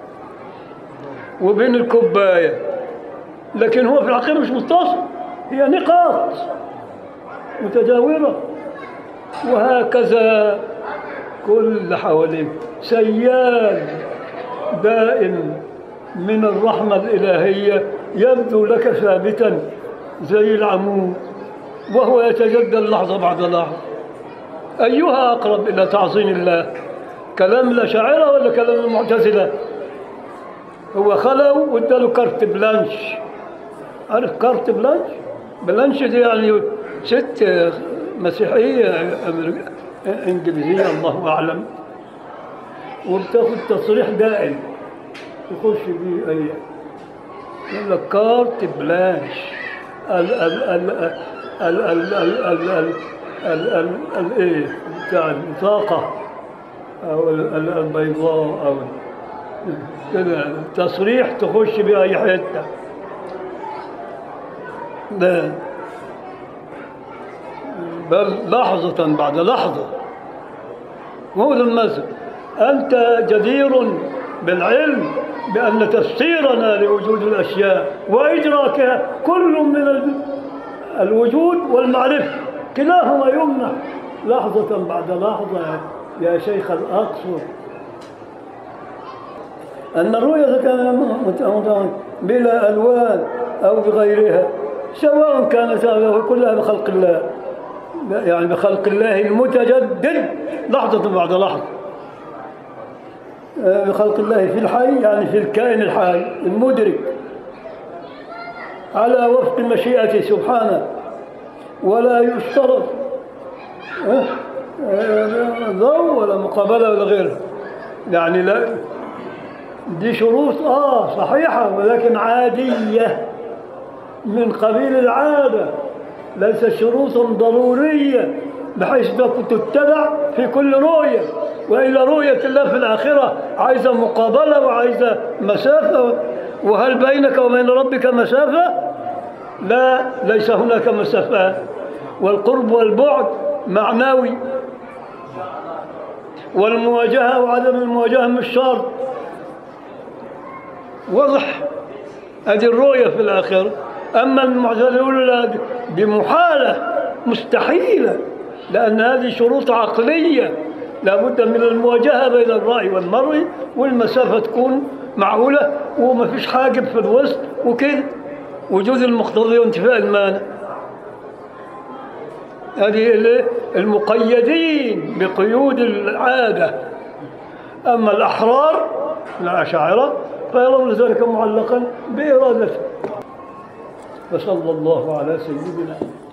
[SPEAKER 1] وبين الكوباية لكن هو في الحقيقة مش متصل هي نقاط متجاورة وهكذا كل اللي حواليك سيال دائم من الرحمة الإلهية يبدو لك ثابتا زي العمود وهو يتجدد لحظة بعد لحظة أيها أقرب إلى تعظيم الله كلام الأشاعرة ولا كلام المعتزلة هو خلوا واداله كارت بلانش عارف كارت بلانش بلانش دي يعني ست مسيحية أمريكا إنجليزية الله أعلم وبتاخد تصريح دائم يخش بيه أي يقول لك كارت بلانش ال ال ال ال ال ال ال ال ال ال ال ايه بتاع البطاقة أو ال- ال- البيضاء أو كده تصريح تخش بيه أي حتة ده بل لحظة بعد لحظة مو ذا المثل أنت جدير بالعلم بأن تفسيرنا لوجود الأشياء وإدراكها كل من ال- الوجود والمعرفة كلاهما يمنح لحظة بعد لحظة يا شيخ الأقصر أن الرؤية كان مت- بلا ألوان أو بغيرها سواء كانت هذه كلها بخلق الله يعني بخلق الله المتجدد لحظة بعد لحظة آه، بخلق الله في الحي يعني في الكائن الحي المدرك على وفق مشيئته سبحانه ولا يشترط آه، آه، ضوء ولا مقابلة ولا غيره يعني لا دي شروط اه صحيحة ولكن عادية من قبيل العادة ليست شروطا ضرورية بحيث تتبع في كل رؤية وإلى رؤية الله في الآخرة عايزة مقابلة وعايزة مسافة وهل بينك وبين ربك مسافة؟ لا ليس هناك مسافات والقرب والبعد معنوي والمواجهة وعدم المواجهة مش شرط واضح هذه الرؤية في الآخرة أما المعتزلة يقولوا لا دي محالة مستحيلة لأن هذه شروط عقلية لابد من المواجهة بين الرأي والمرء والمسافة تكون معقولة وما فيش حاجب في الوسط وكده وجود المقتضي وانتفاء المانع هذه ال- المقيدين بقيود العادة أما الأحرار الأشاعرة فيرون ذلك معلقا بإرادته وصلى الله على سيدنا